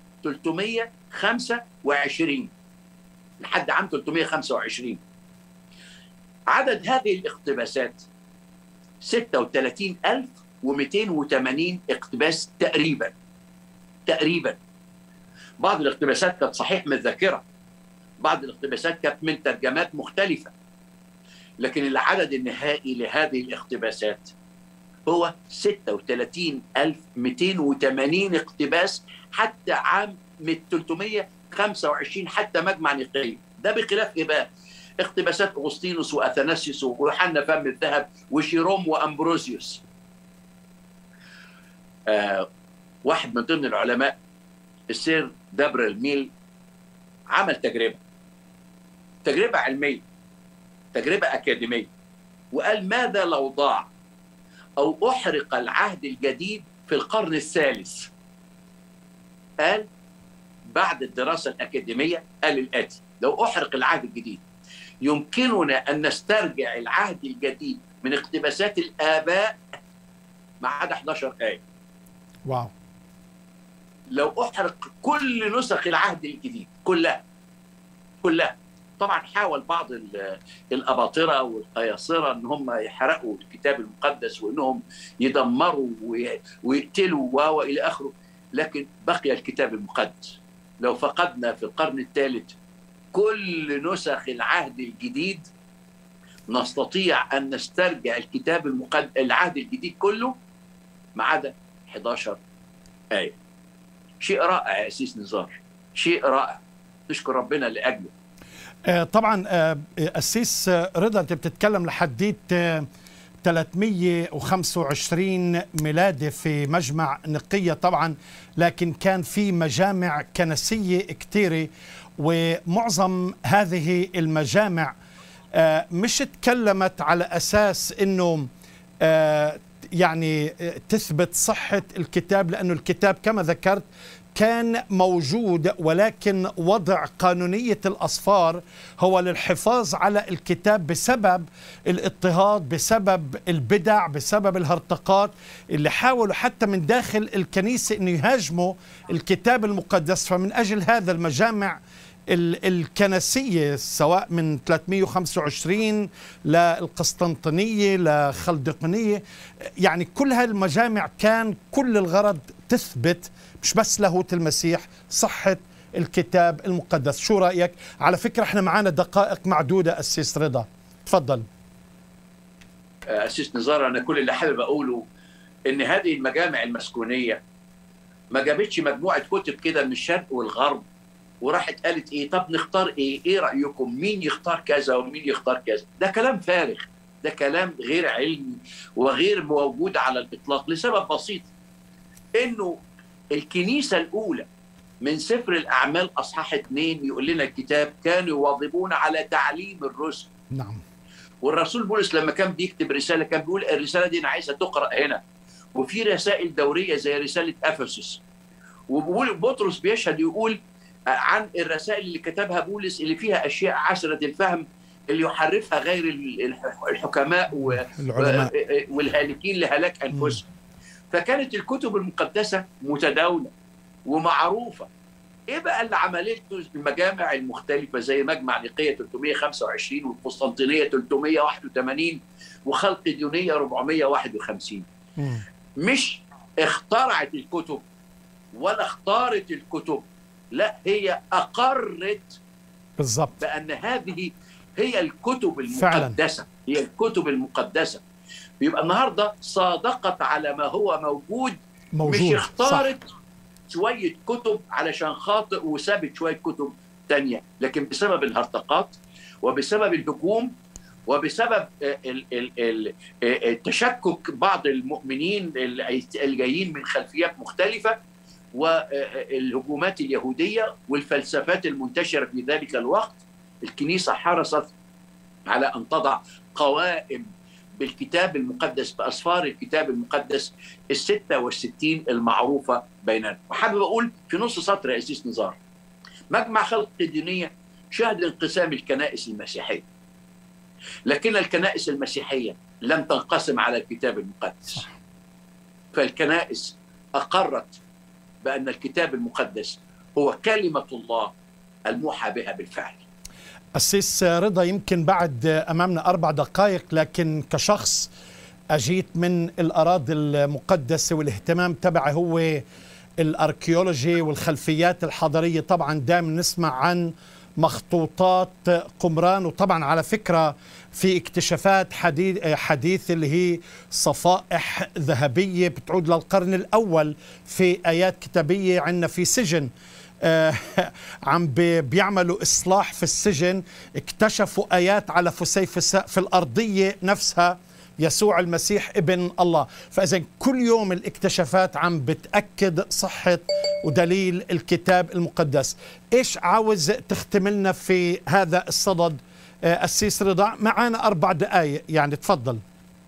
Speaker 2: 325 لحد عام 325 عدد هذه الاقتباسات 36280 اقتباس تقريبا تقريبا بعض الاقتباسات كانت صحيح من الذاكره بعض الاقتباسات كانت من ترجمات مختلفه لكن العدد النهائي لهذه الاقتباسات هو 36280 اقتباس حتى عام 325 حتى مجمع نقيه ده بخلاف ايه بقى؟ اقتباسات اغسطينوس واثناسيوس ويوحنا فم الذهب وشيروم وامبروزيوس آه واحد من ضمن العلماء السير دبر الميل عمل تجربه تجربه علميه تجربه اكاديميه وقال ماذا لو ضاع او احرق العهد الجديد في القرن الثالث قال بعد الدراسه الاكاديميه قال الاتي لو احرق العهد الجديد يمكننا ان نسترجع العهد الجديد من اقتباسات الاباء ما عدا 11 ايه
Speaker 1: واو
Speaker 2: لو احرق كل نسخ العهد الجديد كلها كلها طبعا حاول بعض الاباطره والقياصره ان هم يحرقوا الكتاب المقدس وانهم يدمروا ويقتلوا و الى اخره لكن بقي الكتاب المقدس لو فقدنا في القرن الثالث كل نسخ العهد الجديد نستطيع ان نسترجع الكتاب المقدس العهد الجديد كله ما عدا 11 ايه شيء رائع يا سيس نزار شيء رائع نشكر ربنا لاجله
Speaker 1: آه طبعا آه السيس رضا انت بتتكلم لحديت آه 325 ميلادي في مجمع نقية طبعا لكن كان في مجامع كنسية كثيرة ومعظم هذه المجامع مش تكلمت على أساس أنه يعني تثبت صحة الكتاب لأنه الكتاب كما ذكرت كان موجود ولكن وضع قانونية الأصفار هو للحفاظ على الكتاب بسبب الاضطهاد بسبب البدع بسبب الهرطقات اللي حاولوا حتى من داخل الكنيسة أن يهاجموا الكتاب المقدس فمن أجل هذا المجامع الكنسية سواء من 325 للقسطنطينية لخلدقنية يعني كل هالمجامع كان كل الغرض تثبت مش بس لاهوت المسيح صحة الكتاب المقدس شو رأيك على فكرة احنا معانا دقائق معدودة أسيس رضا تفضل
Speaker 2: أسيس نزار أنا كل اللي حابب أقوله إن هذه المجامع المسكونية ما جابتش مجموعة كتب كده من الشرق والغرب وراحت قالت ايه طب نختار ايه ايه رايكم مين يختار كذا ومين يختار كذا ده كلام فارغ ده كلام غير علمي وغير موجود على الاطلاق لسبب بسيط انه الكنيسه الاولى من سفر الاعمال اصحاح اثنين يقول لنا الكتاب كانوا يواظبون على تعليم الرسل
Speaker 1: نعم
Speaker 2: والرسول بولس لما كان بيكتب رساله كان بيقول الرساله دي انا عايزها تقرا هنا وفي رسائل دوريه زي رساله افسس وبطرس بيشهد يقول عن الرسائل اللي كتبها بولس اللي فيها اشياء عسره الفهم اللي يحرفها غير الحكماء
Speaker 1: العلماء
Speaker 2: والهالكين لهلاك انفسهم فكانت الكتب المقدسه متداوله ومعروفه ايه بقى اللي عملته المجامع المختلفه زي مجمع نيقيه 325 والقسطنطينيه 381 وخلق ديونيه 451
Speaker 1: مم.
Speaker 2: مش اخترعت الكتب ولا اختارت الكتب لا هي اقرت
Speaker 1: بالضبط
Speaker 2: بان هذه هي الكتب
Speaker 1: فعلاً.
Speaker 2: المقدسه هي الكتب المقدسه يبقى النهارده صادقت على ما هو موجود
Speaker 1: موجود
Speaker 2: مش
Speaker 1: صح.
Speaker 2: اختارت شويه كتب علشان خاطئ وسابت شويه كتب تانية لكن بسبب الهرطقات وبسبب الهجوم وبسبب ال- ال- ال- التشكك بعض المؤمنين الجايين من خلفيات مختلفه والهجومات اليهوديه والفلسفات المنتشره في ذلك الوقت الكنيسه حرصت على ان تضع قوائم بالكتاب المقدس باسفار الكتاب المقدس ال 66 المعروفه بيننا وحابب اقول في نص سطر يا اسيس نزار مجمع خلق الدينيه شهد انقسام الكنائس المسيحيه لكن الكنائس المسيحيه لم تنقسم على الكتاب المقدس فالكنائس اقرت بان الكتاب المقدس هو كلمه الله الموحى بها بالفعل
Speaker 1: أسيس رضا يمكن بعد أمامنا أربع دقائق لكن كشخص أجيت من الأراضي المقدسة والاهتمام تبعي هو الأركيولوجي والخلفيات الحضارية طبعا دائما نسمع عن مخطوطات قمران وطبعا على فكرة في اكتشافات حديث حديث اللي هي صفائح ذهبية بتعود للقرن الأول في آيات كتابية عندنا في سجن آه، عم بي- بيعملوا إصلاح في السجن اكتشفوا آيات على فسيفس في الأرضية نفسها يسوع المسيح ابن الله فإذا كل يوم الاكتشافات عم بتأكد صحة ودليل الكتاب المقدس إيش عاوز تختملنا في هذا الصدد آه، السيس رضا معانا أربع دقائق يعني تفضل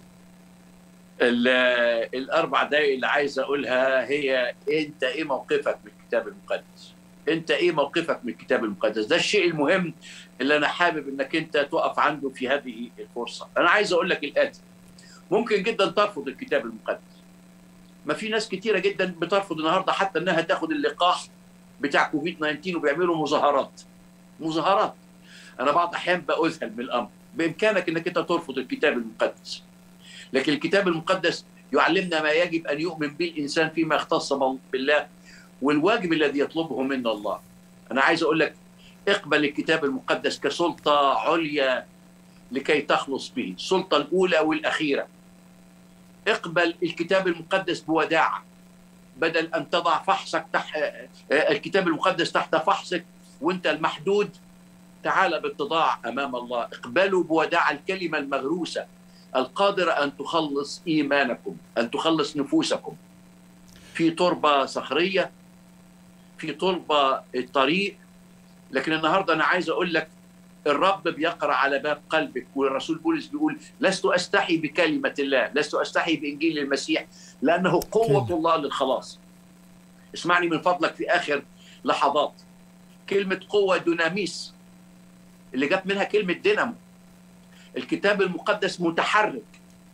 Speaker 2: ال- الاربع دقائق اللي عايز اقولها هي انت ايه موقفك من الكتاب المقدس انت ايه موقفك من الكتاب المقدس ده الشيء المهم اللي انا حابب انك انت تقف عنده في هذه الفرصه انا عايز اقول لك الاتي ممكن جدا ترفض الكتاب المقدس ما في ناس كتيره جدا بترفض النهارده حتى انها تاخد اللقاح بتاع كوفيد 19 وبيعملوا مظاهرات مظاهرات انا بعض الاحيان باذهل من الامر بامكانك انك انت ترفض الكتاب المقدس لكن الكتاب المقدس يعلمنا ما يجب ان يؤمن به الانسان فيما اختص بالله والواجب الذي يطلبه منا الله. انا عايز اقول لك اقبل الكتاب المقدس كسلطه عليا لكي تخلص به، السلطه الاولى والاخيره. اقبل الكتاب المقدس بوداعه بدل ان تضع فحصك تحت الكتاب المقدس تحت فحصك وانت المحدود تعال باتضاع امام الله، اقبلوا بوداعه الكلمه المغروسه القادرة أن تخلص إيمانكم أن تخلص نفوسكم في تربة صخرية في تربة الطريق لكن النهاردة أنا عايز أقول لك الرب بيقرأ على باب قلبك والرسول بولس بيقول لست أستحي بكلمة الله لست أستحي بإنجيل المسيح لأنه قوة
Speaker 1: كده.
Speaker 2: الله للخلاص اسمعني من فضلك في آخر لحظات كلمة قوة دوناميس اللي جت منها كلمة دينامو الكتاب المقدس متحرك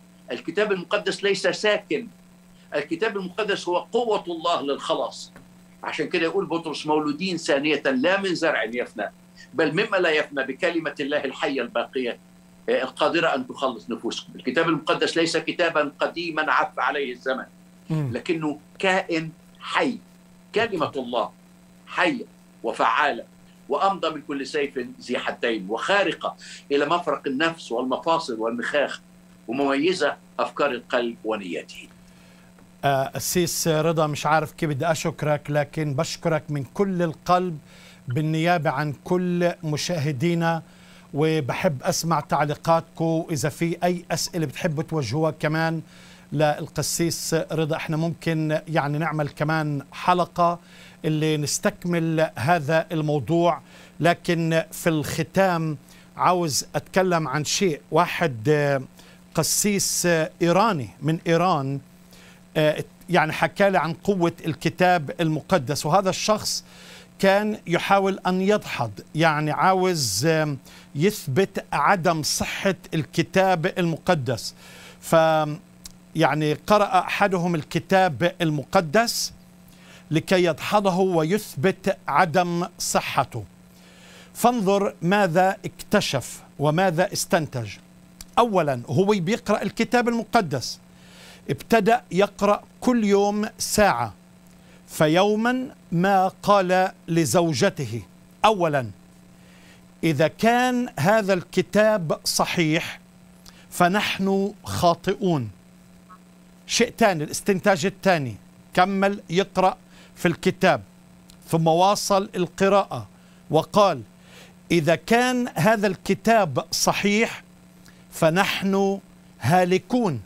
Speaker 2: الكتاب المقدس ليس ساكن الكتاب المقدس هو قوة الله للخلاص عشان كده يقول بطرس مولودين ثانية لا من زرع يفنى بل مما لا يفنى بكلمة الله الحية الباقية القادرة أن تخلص نفوسكم الكتاب المقدس ليس كتابا قديما عف عليه الزمن لكنه كائن حي كلمة الله حية وفعالة وأمضى من كل سيف ذي حدين وخارقة إلى مفرق النفس والمفاصل والمخاخ ومميزة أفكار القلب ونياته
Speaker 1: أسيس رضا مش عارف كيف بدي أشكرك لكن بشكرك من كل القلب بالنيابة عن كل مشاهدينا وبحب أسمع تعليقاتكم إذا في أي أسئلة بتحبوا توجهوها كمان للقسيس رضا احنا ممكن يعني نعمل كمان حلقة اللي نستكمل هذا الموضوع لكن في الختام عاوز أتكلم عن شيء واحد قسيس إيراني من إيران يعني حكى لي عن قوة الكتاب المقدس وهذا الشخص كان يحاول أن يدحض يعني عاوز يثبت عدم صحة الكتاب المقدس ف يعني قرأ أحدهم الكتاب المقدس لكي يدحضه ويثبت عدم صحته فانظر ماذا اكتشف وماذا استنتج أولا هو بيقرأ الكتاب المقدس ابتدأ يقرأ كل يوم ساعة فيوما ما قال لزوجته اولا اذا كان هذا الكتاب صحيح فنحن خاطئون شيء ثاني الاستنتاج الثاني كمل يقرا في الكتاب ثم واصل القراءه وقال اذا كان هذا الكتاب صحيح فنحن هالكون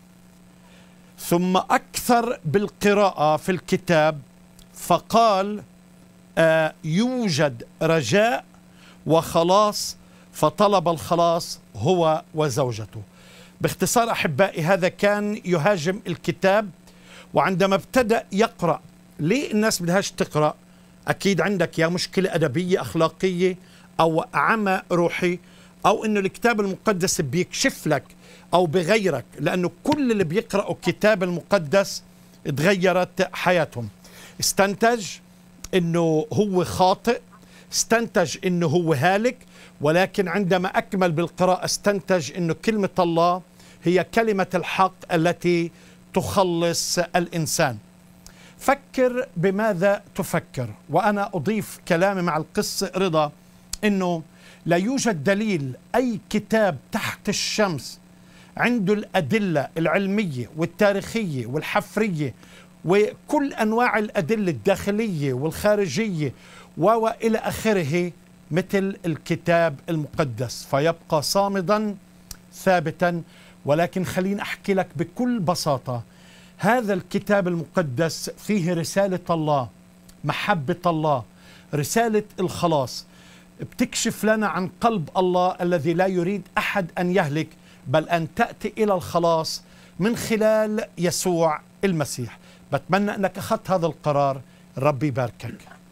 Speaker 1: ثم اكثر بالقراءه في الكتاب فقال آه يوجد رجاء وخلاص فطلب الخلاص هو وزوجته باختصار احبائي هذا كان يهاجم الكتاب وعندما ابتدا يقرا ليه الناس بدهاش تقرا اكيد عندك يا مشكله ادبيه اخلاقيه او عمى روحي او انه الكتاب المقدس بيكشف لك او بغيرك لانه كل اللي بيقراوا الكتاب المقدس تغيرت حياتهم استنتج انه هو خاطئ استنتج انه هو هالك ولكن عندما اكمل بالقراءه استنتج انه كلمه الله هي كلمه الحق التي تخلص الانسان فكر بماذا تفكر وانا اضيف كلامي مع القس رضا انه لا يوجد دليل اي كتاب تحت الشمس عنده الادله العلميه والتاريخيه والحفريه وكل انواع الادله الداخليه والخارجيه والى اخره مثل الكتاب المقدس فيبقى صامدا ثابتا ولكن خليني احكي لك بكل بساطه هذا الكتاب المقدس فيه رساله الله محبه الله رساله الخلاص بتكشف لنا عن قلب الله الذي لا يريد احد ان يهلك بل ان تاتي الى الخلاص من خلال يسوع المسيح بتمنى انك اخذت هذا القرار ربي يباركك